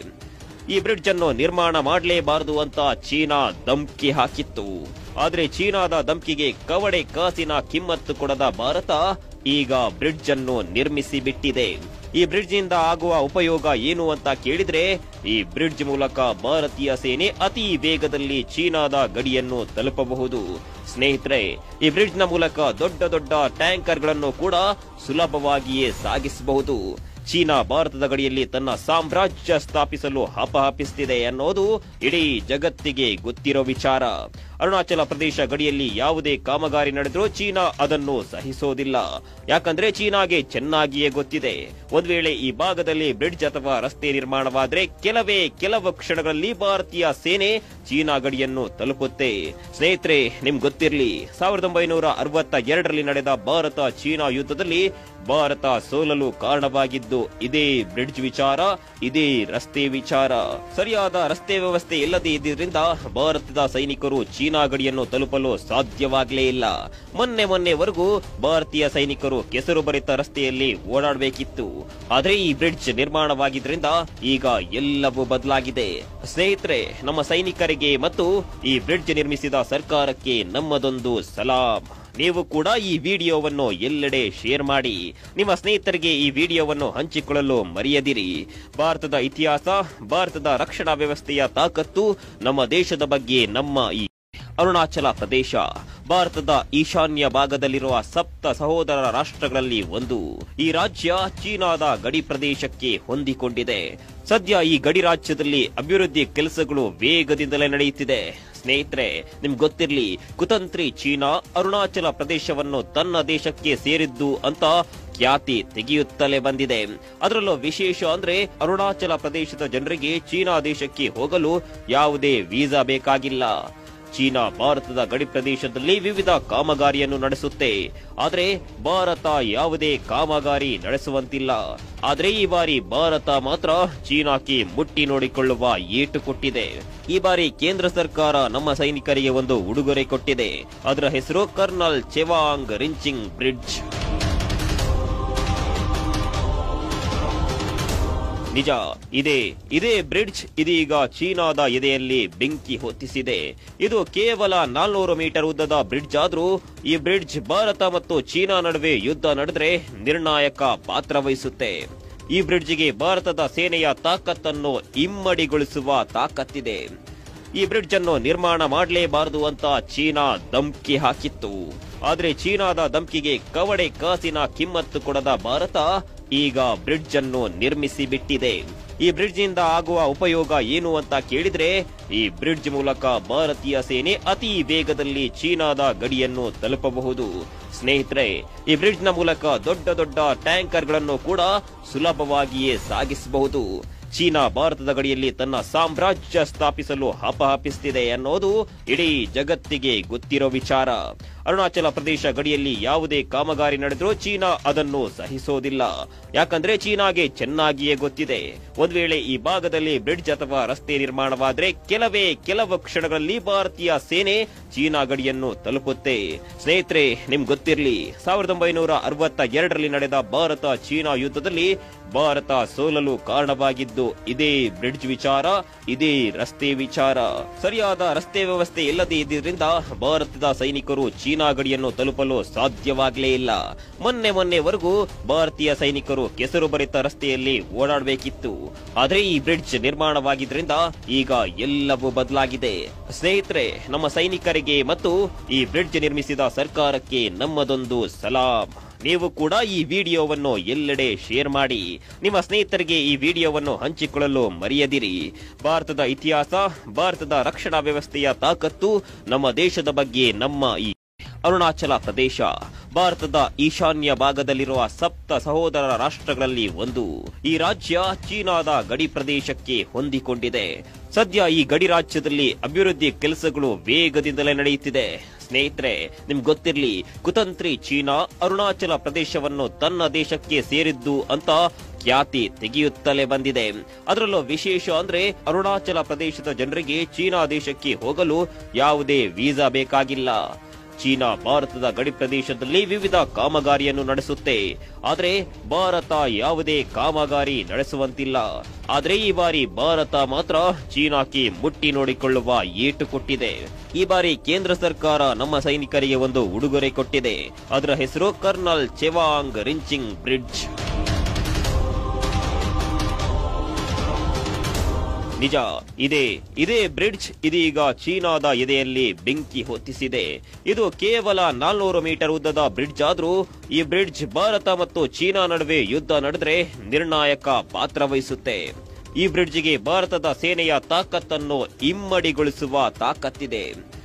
ಈ ಬ್ರಿಡ್ಜ್ ಅನ್ನು ನಿರ್ಮಾಣ ಮಾಡಲೇಬಾರದು ಅಂತ ಚೀನಾ ಧಮ್ಕಿ ಹಾಕಿತ್ತು ಆದ್ರೆ ಚೀನಾದ ಧಮ್ಕಿಗೆ ಕವಡೆ ಕಾಸಿನ ಕಿಮ್ಮತ್ತು ಕೊಡದ ಭಾರತ ಈಗ ಬ್ರಿಡ್ಜ್ ಅನ್ನು ನಿರ್ಮಿಸಿ ಬಿಟ್ಟಿದೆ ಈ ಬ್ರಿಡ್ಜ್ ನಿಂದ ಆಗುವ ಉಪಯೋಗ ಏನು ಅಂತ ಕೇಳಿದ್ರೆ ಈ ಬ್ರಿಡ್ಜ್ ಮೂಲಕ ಭಾರತೀಯ ಸೇನೆ ಅತಿ ವೇಗದಲ್ಲಿ ಚೀನಾದ ಗಡಿಯನ್ನು ತಲುಪಬಹುದು ಸ್ನೇಹಿತರೆ ಈ ಬ್ರಿಡ್ಜ್ ನ ಮೂಲಕ ದೊಡ್ಡ ದೊಡ್ಡ ಟ್ಯಾಂಕರ್ ಗಳನ್ನು ಕೂಡ ಸುಲಭವಾಗಿಯೇ ಸಾಗಿಸಬಹುದು ಚೀನಾ ಭಾರತದ ಗಡಿಯಲ್ಲಿ ತನ್ನ ಸಾಮ್ರಾಜ್ಯ ಸ್ಥಾಪಿಸಲು ಹಪಹಪಿಸುತ್ತಿದೆ ಅನ್ನೋದು ಇಡೀ ಜಗತ್ತಿಗೆ ಗೊತ್ತಿರೋ ವಿಚಾರ ಅರುಣಾಚಲ ಪ್ರದೇಶ ಗಡಿಯಲ್ಲಿ ಯಾವುದೇ ಕಾಮಗಾರಿ ನಡೆದರೂ ಚೀನಾ ಅದನ್ನು ಸಹಿಸೋದಿಲ್ಲ ಯಾಕಂದ್ರೆ ಚೀನಾಗೆ ಚೆನ್ನಾಗಿಯೇ ಗೊತ್ತಿದೆ ಒಂದ್ ವೇಳೆ ಈ ಭಾಗದಲ್ಲಿ ಬ್ರಿಡ್ಜ್ ಅಥವಾ ರಸ್ತೆ ನಿರ್ಮಾಣವಾದ್ರೆ ಕೆಲವೇ ಕೆಲವು ಕ್ಷಣಗಳಲ್ಲಿ ಭಾರತೀಯ ಸೇನೆ ಚೀನಾ ಗಡಿಯನ್ನು ತಲುಪುತ್ತೆ ಸ್ನೇಹಿತರೆ ನಿಮ್ಗೆ ಗೊತ್ತಿರ್ಲಿ ಸಾವಿರದ ಒಂಬೈನೂರ ಅರವತ್ತ ಎರಡರಲ್ಲಿ ನಡೆದ ಭಾರತ ಚೀನಾ ಯುದ್ಧದಲ್ಲಿ ಭಾರತ ಸೋಲಲು ಕಾರಣವಾಗಿದ್ದು ಇದೇ ಬ್ರಿಡ್ಜ್ ವಿಚಾರ ಇದೇ ರಸ್ತೆ ವಿಚಾರ ಸರಿಯಾದ ರಸ್ತೆ ವ್ಯವಸ್ಥೆ ಇಲ್ಲದೆ ಇದ್ದಿದ್ರಿಂದ ಭಾರತದ ಸೈನಿಕರು ಚೀನಾ ಗಡಿಯನ್ನು ತಲುಪಲು ಸಾಧ್ಯವಾಗಲೇ ಇಲ್ಲ ಮೊನ್ನೆ ಮೊನ್ನೆವರೆಗೂ ಭಾರತೀಯ ಸೈನಿಕರು ಕೆಸರು ಭರಿತ ರಸ್ತೆಯಲ್ಲಿ ಓಡಾಡಬೇಕಿತ್ತು ಆದ್ರೆ ಈ ಬ್ರಿಡ್ಜ್ ನಿರ್ಮಾಣವಾಗಿದ್ರಿಂದ ಈಗ ಎಲ್ಲವೂ ಬದಲಾಗಿದೆ ಸ್ನೇಹಿತರೆ ನಮ್ಮ ಸೈನಿಕರಿಗೆ ಮತ್ತು ಈ ಬ್ರಿಡ್ಜ್ ನಿರ್ಮಿಸಿದ ಸರ್ಕಾರಕ್ಕೆ ನಮ್ಮದೊಂದು ಸಲಾಂ ನೀವು ಕೂಡ ಈ ವಿಡಿಯೋವನ್ನು ಎಲ್ಲೆಡೆ ಶೇರ್ ಮಾಡಿ ನಿಮ್ಮ ಸ್ನೇಹಿತರಿಗೆ ಈ ವಿಡಿಯೋವನ್ನು ಹಂಚಿಕೊಳ್ಳಲು ಮರೆಯದಿರಿ ಭಾರತದ ಇತಿಹಾಸ ಭಾರತದ ರಕ್ಷಣಾ ವ್ಯವಸ್ಥೆಯ ತಾಕತ್ತು ನಮ್ಮ ದೇಶದ ಬಗ್ಗೆ ನಮ್ಮ ಈ ಅರುಣಾಚಲ ಪ್ರದೇಶ ಭಾರತದ ಈಶಾನ್ಯ ಭಾಗದಲ್ಲಿರುವ ಸಪ್ತ ಸಹೋದರ ರಾಷ್ಟ್ರಗಳಲ್ಲಿ ಒಂದು ಈ ರಾಜ್ಯ ಚೀನಾದ ಗಡಿ ಪ್ರದೇಶಕ್ಕೆ ಹೊಂದಿಕೊಂಡಿದೆ ಸದ್ಯ ಈ ಗಡಿ ರಾಜ್ಯದಲ್ಲಿ ಅಭಿವೃದ್ಧಿ ಕೆಲಸಗಳು ವೇಗದಿಂದಲೇ ನಡೆಯುತ್ತಿದೆ ಸ್ನೇಹಿತರೆ ನಿಮ್ಗೆ ಗೊತ್ತಿರ್ಲಿ ಕುತಂತ್ರಿ ಚೀನಾ ಅರುಣಾಚಲ ಪ್ರದೇಶವನ್ನು ತನ್ನ ದೇಶಕ್ಕೆ ಸೇರಿದ್ದು ಅಂತ ಖ್ಯಾತಿ ತೆಗೆಯುತ್ತಲೇ ಬಂದಿದೆ ಅದರಲ್ಲೂ ವಿಶೇಷ ಅಂದ್ರೆ ಅರುಣಾಚಲ ಪ್ರದೇಶದ ಜನರಿಗೆ ಚೀನಾ ದೇಶಕ್ಕೆ ಹೋಗಲು ಯಾವುದೇ ವೀಸಾ ಬೇಕಾಗಿಲ್ಲ ಚೀನಾ ಭಾರತದ ಗಡಿ ಪ್ರದೇಶದಲ್ಲಿ ವಿವಿಧ ಕಾಮಗಾರಿಯನ್ನು ನಡೆಸುತ್ತೆ ಆದರೆ ಭಾರತ ಯಾವುದೇ ಕಾಮಗಾರಿ ನಡೆಸುವಂತಿಲ್ಲ ಆದರೆ ಈ ಬಾರಿ ಭಾರತ ಮಾತ್ರ ಚೀನಾಕ್ಕೆ ಮುಟ್ಟಿ ನೋಡಿಕೊಳ್ಳುವ ಏಟು ಕೊಟ್ಟಿದೆ ಈ ಬಾರಿ ಕೇಂದ್ರ ಸರ್ಕಾರ ನಮ್ಮ ಸೈನಿಕರಿಗೆ ಒಂದು ಉಡುಗೊರೆ ಕೊಟ್ಟಿದೆ ಅದರ ಹೆಸರು ಕರ್ನಲ್ ಚೆವಾಂಗ್ ರಿಂಚಿಂಗ್ ಬ್ರಿಡ್ಜ್ ನಿಜ ಇದೇ ಇದೇ ಬ್ರಿಡ್ಜ್ ಇದೀಗ ಚೀನಾದ ಎದೆಯಲ್ಲಿ ಬೆಂಕಿ ಹೊತ್ತಿಸಿದೆ ಇದು ಕೇವಲ ನಾಲ್ನೂರು ಮೀಟರ್ ಉದ್ದದ ಬ್ರಿಡ್ಜ್ ಆದ್ರೂ ಈ ಬ್ರಿಡ್ಜ್ ಭಾರತ ಮತ್ತು ಚೀನಾ ನಡುವೆ ಯುದ್ಧ ನಡೆದ್ರೆ ನಿರ್ಣಾಯಕ ಪಾತ್ರ ವಹಿಸುತ್ತೆ ಈ ಬ್ರಿಡ್ಜ್ಗೆ ಭಾರತದ ಸೇನೆಯ ತಾಕತ್ತನ್ನು ಇಮ್ಮಡಿಗೊಳಿಸುವ ತಾಕತ್ತಿದೆ ಈ ಬ್ರಿಡ್ಜ್ ಅನ್ನು ನಿರ್ಮಾಣ ಮಾಡಲೇಬಾರದು ಅಂತ ಚೀನಾ ಧಮ್ಕಿ ಹಾಕಿತ್ತು ಆದ್ರೆ ಚೀನಾದ ಧಮ್ಕಿಗೆ ಕವಡೆ ಕಾಸಿನ ಕಿಮ್ಮತ್ತು ಕೊಡದ ಭಾರತ ಈಗ ಬ್ರಿಡ್ಜ್ ಅನ್ನು ನಿರ್ಮಿಸಿ ಬಿಟ್ಟಿದೆ ಈ ಬ್ರಿಡ್ಜ್ ನಿಂದ ಆಗುವ ಉಪಯೋಗ ಏನು ಅಂತ ಕೇಳಿದ್ರೆ ಈ ಬ್ರಿಡ್ಜ್ ಮೂಲಕ ಭಾರತೀಯ ಸೇನೆ ಅತಿ ವೇಗದಲ್ಲಿ ಚೀನಾದ ಗಡಿಯನ್ನು ತಲುಪಬಹುದು ಸ್ನೇಹಿತರೆ ಈ ಬ್ರಿಡ್ಜ್ ನ ಮೂಲಕ ದೊಡ್ಡ ದೊಡ್ಡ ಟ್ಯಾಂಕರ್ ಗಳನ್ನು ಕೂಡ ಸುಲಭವಾಗಿಯೇ ಸಾಗಿಸಬಹುದು ಚೀನಾ ಭಾರತದ ಗಡಿಯಲ್ಲಿ ತನ್ನ ಸಾಮ್ರಾಜ್ಯ ಸ್ಥಾಪಿಸಲು ಹಪಹಪಿಸುತ್ತಿದೆ ಅನ್ನೋದು ಇಡೀ ಜಗತ್ತಿಗೆ ಗೊತ್ತಿರೋ ವಿಚಾರ ಅರುಣಾಚಲ ಪ್ರದೇಶ ಗಡಿಯಲ್ಲಿ ಯಾವುದೇ ಕಾಮಗಾರಿ ನಡೆದ್ರೂ ಚೀನಾ ಅದನ್ನು ಸಹಿಸೋದಿಲ್ಲ ಯಾಕಂದ್ರೆ ಚೀನಾಗೆ ಚೆನ್ನಾಗಿಯೇ ಗೊತ್ತಿದೆ ಒಂದ್ ವೇಳೆ ಈ ಭಾಗದಲ್ಲಿ ಬ್ರಿಡ್ಜ್ ಅಥವಾ ರಸ್ತೆ ನಿರ್ಮಾಣವಾದ್ರೆ ಕೆಲವೇ ಕೆಲವು ಕ್ಷಣಗಳಲ್ಲಿ ಭಾರತೀಯ ಸೇನೆ ಚೀನಾ ಗಡಿಯನ್ನು ತಲುಪುತ್ತೆ ಸ್ನೇಹಿತರೆ ನಿಮ್ ಗೊತ್ತಿರ್ಲಿ ಸಾವಿರದ ಒಂಬೈನೂರ ಅರವತ್ತ ಎರಡರಲ್ಲಿ ನಡೆದ ಭಾರತ ಚೀನಾ ಯುದ್ಧದಲ್ಲಿ ಭಾರತ ಸೋಲಲು ಕಾರಣವಾಗಿದ್ದು ಇದೇ ಬ್ರಿಡ್ಜ್ ವಿಚಾರ ಇದೇ ರಸ್ತೆ ವಿಚಾರ ಸರಿಯಾದ ರಸ್ತೆ ವ್ಯವಸ್ಥೆ ಇಲ್ಲದೆ ಇದ್ದಿದ್ರಿಂದ ಭಾರತದ ಸೈನಿಕರು ಚೀನಾ ಗಡಿಯನ್ನು ತಲುಪಲು ಸಾಧ್ಯವಾಗಲೇ ಇಲ್ಲ ಮೊನ್ನೆ ಮೊನ್ನೆವರೆಗೂ ಭಾರತೀಯ ಸೈನಿಕರು ಕೆಸರು ಭರಿತ ರಸ್ತೆಯಲ್ಲಿ ಓಡಾಡಬೇಕಿತ್ತು ಆದ್ರೆ ಈ ಬ್ರಿಡ್ಜ್ ನಿರ್ಮಾಣವಾಗಿದ್ರಿಂದ ಈಗ ಎಲ್ಲವೂ ಬದಲಾಗಿದೆ ಸ್ನೇಹಿತರೆ ನಮ್ಮ ಸೈನಿಕರಿಗೆ ಮತ್ತು ಈ ಬ್ರಿಡ್ಜ್ ನಿರ್ಮಿಸಿದ ಸರ್ಕಾರಕ್ಕೆ ನಮ್ಮದೊಂದು ಸಲಾಂ ನೀವು ಕೂಡ ಈ ವಿಡಿಯೋವನ್ನು ಎಲ್ಲೆಡೆ ಶೇರ್ ಮಾಡಿ ನಿಮ್ಮ ಸ್ನೇಹಿತರಿಗೆ ಈ ವಿಡಿಯೋವನ್ನು ಹಂಚಿಕೊಳ್ಳಲು ಮರೆಯದಿರಿ ಭಾರತದ ಇತಿಹಾಸ ಭಾರತದ ರಕ್ಷಣಾ ವ್ಯವಸ್ಥೆಯ ತಾಕತ್ತು ನಮ್ಮ ದೇಶದ ಬಗ್ಗೆ ನಮ್ಮ ಈ ಅರುಣಾಚಲ ಪ್ರದೇಶ ಭಾರತದ ಈಶಾನ್ಯ ಭಾಗದಲ್ಲಿರುವ ಸಪ್ತ ಸಹೋದರ ರಾಷ್ಟ್ರಗಳಲ್ಲಿ ಒಂದು ಈ ರಾಜ್ಯ ಚೀನಾದ ಗಡಿ ಪ್ರದೇಶಕ್ಕೆ ಹೊಂದಿಕೊಂಡಿದೆ ಸದ್ಯ ಈ ಗಡಿ ರಾಜ್ಯದಲ್ಲಿ ಅಭಿವೃದ್ಧಿ ಕೆಲಸಗಳು ವೇಗದಿಂದಲೇ ನಡೆಯುತ್ತಿದೆ ಸ್ನೇಹಿತರೆ ನಿಮ್ಗೆ ಗೊತ್ತಿರ್ಲಿ ಕುತಂತ್ರಿ ಚೀನಾ ಅರುಣಾಚಲ ಪ್ರದೇಶವನ್ನು ತನ್ನ ದೇಶಕ್ಕೆ ಸೇರಿದ್ದು ಅಂತ ಖ್ಯಾತಿ ತೆಗೆಯುತ್ತಲೇ ಬಂದಿದೆ ಅದರಲ್ಲೂ ವಿಶೇಷ ಅಂದ್ರೆ ಅರುಣಾಚಲ ಪ್ರದೇಶದ ಜನರಿಗೆ ಚೀನಾ ದೇಶಕ್ಕೆ ಹೋಗಲು ಯಾವುದೇ ವೀಸಾ ಬೇಕಾಗಿಲ್ಲ ಚೀನಾ ಭಾರತದ ಗಡಿ ಪ್ರದೇಶದಲ್ಲಿ ವಿವಿಧ ಕಾಮಗಾರಿಯನ್ನು ನಡೆಸುತ್ತೆ ಆದರೆ ಭಾರತ ಯಾವುದೇ ಕಾಮಗಾರಿ ನಡೆಸುವಂತಿಲ್ಲ ಆದರೆ ಈ ಬಾರಿ ಭಾರತ ಮಾತ್ರ ಚೀನಾಕ್ಕೆ ಮುಟ್ಟಿ ನೋಡಿಕೊಳ್ಳುವ ಏಟು ಕೊಟ್ಟಿದೆ ಈ ಬಾರಿ ಕೇಂದ್ರ ಸರ್ಕಾರ ನಮ್ಮ ಸೈನಿಕರಿಗೆ ಒಂದು ಉಡುಗೊರೆ ಕೊಟ್ಟಿದೆ ಅದರ ಹೆಸರು ಕರ್ನಲ್ ಚೆವಾಂಗ್ ರಿಂಚಿಂಗ್ ಬ್ರಿಡ್ಜ್ ನಿಜ ಇದೇ ಇದೇ ಬ್ರಿಡ್ಜ್ ಇದೀಗ ಚೀನಾದ ಎದೆಯಲ್ಲಿ ಬೆಂಕಿ ಹೊತ್ತಿಸಿದೆ ಇದು ಕೇವಲ ನಾಲ್ನೂರು ಮೀಟರ್ ಉದ್ದದ ಬ್ರಿಡ್ಜ್ ಆದ್ರೂ ಈ ಬ್ರಿಡ್ಜ್ ಭಾರತ ಮತ್ತು ಚೀನಾ ನಡುವೆ ಯುದ್ಧ ನಡೆದ್ರೆ ನಿರ್ಣಾಯಕ ಪಾತ್ರ ವಹಿಸುತ್ತೆ ಈ ಬ್ರಿಡ್ಜ್ಗೆ ಭಾರತದ ಸೇನೆಯ ತಾಕತ್ತನ್ನು ಇಮ್ಮಡಿಗೊಳಿಸುವ ತಾಕತ್ತಿದೆ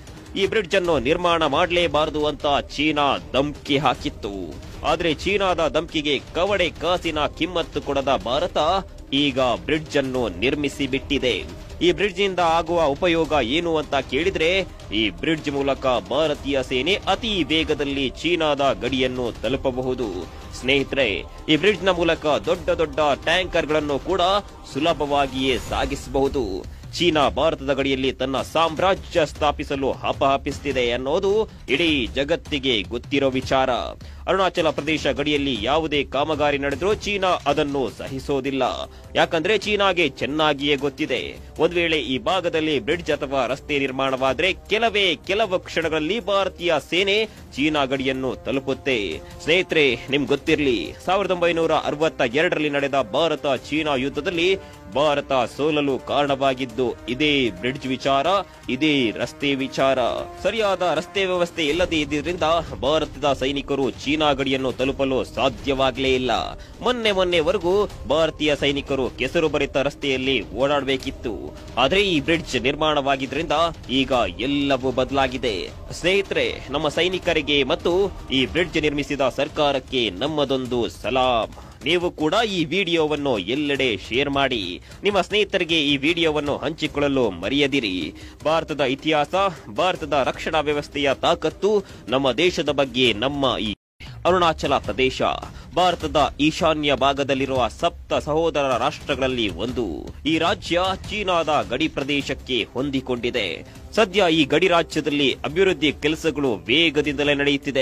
ಈ ಬ್ರಿಡ್ಜ್ ಅನ್ನು ನಿರ್ಮಾಣ ಮಾಡಲೇಬಾರದು ಅಂತ ಚೀನಾ ಧಮ್ಕಿ ಹಾಕಿತ್ತು ಆದ್ರೆ ಚೀನಾದ ಧಮ್ಕಿಗೆ ಕವಡೆ ಕಾಸಿನ ಕಿಮ್ಮತ್ತು ಕೊಡದ ಭಾರತ ಈಗ ಬ್ರಿಡ್ಜ್ ಅನ್ನು ನಿರ್ಮಿಸಿ ಬಿಟ್ಟಿದೆ ಈ ಬ್ರಿಡ್ಜ್ ನಿಂದ ಆಗುವ ಉಪಯೋಗ ಏನು ಅಂತ ಕೇಳಿದ್ರೆ ಈ ಬ್ರಿಡ್ಜ್ ಮೂಲಕ ಭಾರತೀಯ ಸೇನೆ ಅತಿ ವೇಗದಲ್ಲಿ ಚೀನಾದ ಗಡಿಯನ್ನು ತಲುಪಬಹುದು ಸ್ನೇಹಿತರೆ ಈ ಬ್ರಿಡ್ಜ್ ನ ಮೂಲಕ ದೊಡ್ಡ ದೊಡ್ಡ ಟ್ಯಾಂಕರ್ ಗಳನ್ನು ಕೂಡ ಸುಲಭವಾಗಿಯೇ ಸಾಗಿಸಬಹುದು ಚೀನಾ ಭಾರತದ ಗಡಿಯಲ್ಲಿ ತನ್ನ ಸಾಮ್ರಾಜ್ಯ ಸ್ಥಾಪಿಸಲು ಹಪಹಪಿಸುತ್ತಿದೆ ಅನ್ನೋದು ಇಡೀ ಜಗತ್ತಿಗೆ ಗೊತ್ತಿರೋ ವಿಚಾರ ಅರುಣಾಚಲ ಪ್ರದೇಶ ಗಡಿಯಲ್ಲಿ ಯಾವುದೇ ಕಾಮಗಾರಿ ನಡೆದ್ರೂ ಚೀನಾ ಅದನ್ನು ಸಹಿಸೋದಿಲ್ಲ ಯಾಕಂದ್ರೆ ಚೀನಾಗೆ ಚೆನ್ನಾಗಿಯೇ ಗೊತ್ತಿದೆ ಒಂದ್ ವೇಳೆ ಈ ಭಾಗದಲ್ಲಿ ಬ್ರಿಡ್ಜ್ ಅಥವಾ ರಸ್ತೆ ನಿರ್ಮಾಣವಾದ್ರೆ ಕೆಲವೇ ಕೆಲವು ಕ್ಷಣಗಳಲ್ಲಿ ಭಾರತೀಯ ಸೇನೆ ಚೀನಾ ಗಡಿಯನ್ನು ತಲುಪುತ್ತೆ ಸ್ನೇಹಿತರೆ ನಿಮ್ಗೆ ಗೊತ್ತಿರ್ಲಿ ಸಾವಿರದ ಒಂಬೈನೂರ ಅರವತ್ತ ಎರಡರಲ್ಲಿ ನಡೆದ ಭಾರತ ಚೀನಾ ಯುದ್ಧದಲ್ಲಿ ಭಾರತ ಸೋಲಲು ಕಾರಣವಾಗಿದ್ದು ಇದೇ ಬ್ರಿಡ್ಜ್ ವಿಚಾರ ಇದೇ ರಸ್ತೆ ವಿಚಾರ ಸರಿಯಾದ ರಸ್ತೆ ವ್ಯವಸ್ಥೆ ಇಲ್ಲದೆ ಇದ್ದಿದ್ರಿಂದ ಭಾರತದ ಸೈನಿಕರು ಚೀನಾ ಗಡಿಯನ್ನು ತಲುಪಲು ಸಾಧ್ಯವಾಗಲೇ ಇಲ್ಲ ಮೊನ್ನೆ ಮೊನ್ನೆವರೆಗೂ ಭಾರತೀಯ ಸೈನಿಕರು ಕೆಸರು ಭರಿತ ರಸ್ತೆಯಲ್ಲಿ ಓಡಾಡಬೇಕಿತ್ತು ಆದ್ರೆ ಈ ಬ್ರಿಡ್ಜ್ ನಿರ್ಮಾಣವಾಗಿದ್ರಿಂದ ಈಗ ಎಲ್ಲವೂ ಬದಲಾಗಿದೆ ಸ್ನೇಹಿತರೆ ನಮ್ಮ ಸೈನಿಕರಿಗೆ ಮತ್ತು ಈ ಬ್ರಿಡ್ಜ್ ನಿರ್ಮಿಸಿದ ಸರ್ಕಾರಕ್ಕೆ ನಮ್ಮದೊಂದು ಸಲಾಂ ನೀವು ಕೂಡ ಈ ವಿಡಿಯೋವನ್ನು ಎಲ್ಲೆಡೆ ಶೇರ್ ಮಾಡಿ ನಿಮ್ಮ ಸ್ನೇಹಿತರಿಗೆ ಈ ವಿಡಿಯೋವನ್ನು ಹಂಚಿಕೊಳ್ಳಲು ಮರೆಯದಿರಿ ಭಾರತದ ಇತಿಹಾಸ ಭಾರತದ ರಕ್ಷಣಾ ವ್ಯವಸ್ಥೆಯ ತಾಕತ್ತು ನಮ್ಮ ದೇಶದ ಬಗ್ಗೆ ನಮ್ಮ ಈ ಅರುಣಾಚಲ ಪ್ರದೇಶ ಭಾರತದ ಈಶಾನ್ಯ ಭಾಗದಲ್ಲಿರುವ ಸಪ್ತ ಸಹೋದರ ರಾಷ್ಟ್ರಗಳಲ್ಲಿ ಒಂದು ಈ ರಾಜ್ಯ ಚೀನಾದ ಗಡಿ ಪ್ರದೇಶಕ್ಕೆ ಹೊಂದಿಕೊಂಡಿದೆ ಸದ್ಯ ಈ ಗಡಿ ರಾಜ್ಯದಲ್ಲಿ ಅಭಿವೃದ್ಧಿ ಕೆಲಸಗಳು ವೇಗದಿಂದಲೇ ನಡೆಯುತ್ತಿದೆ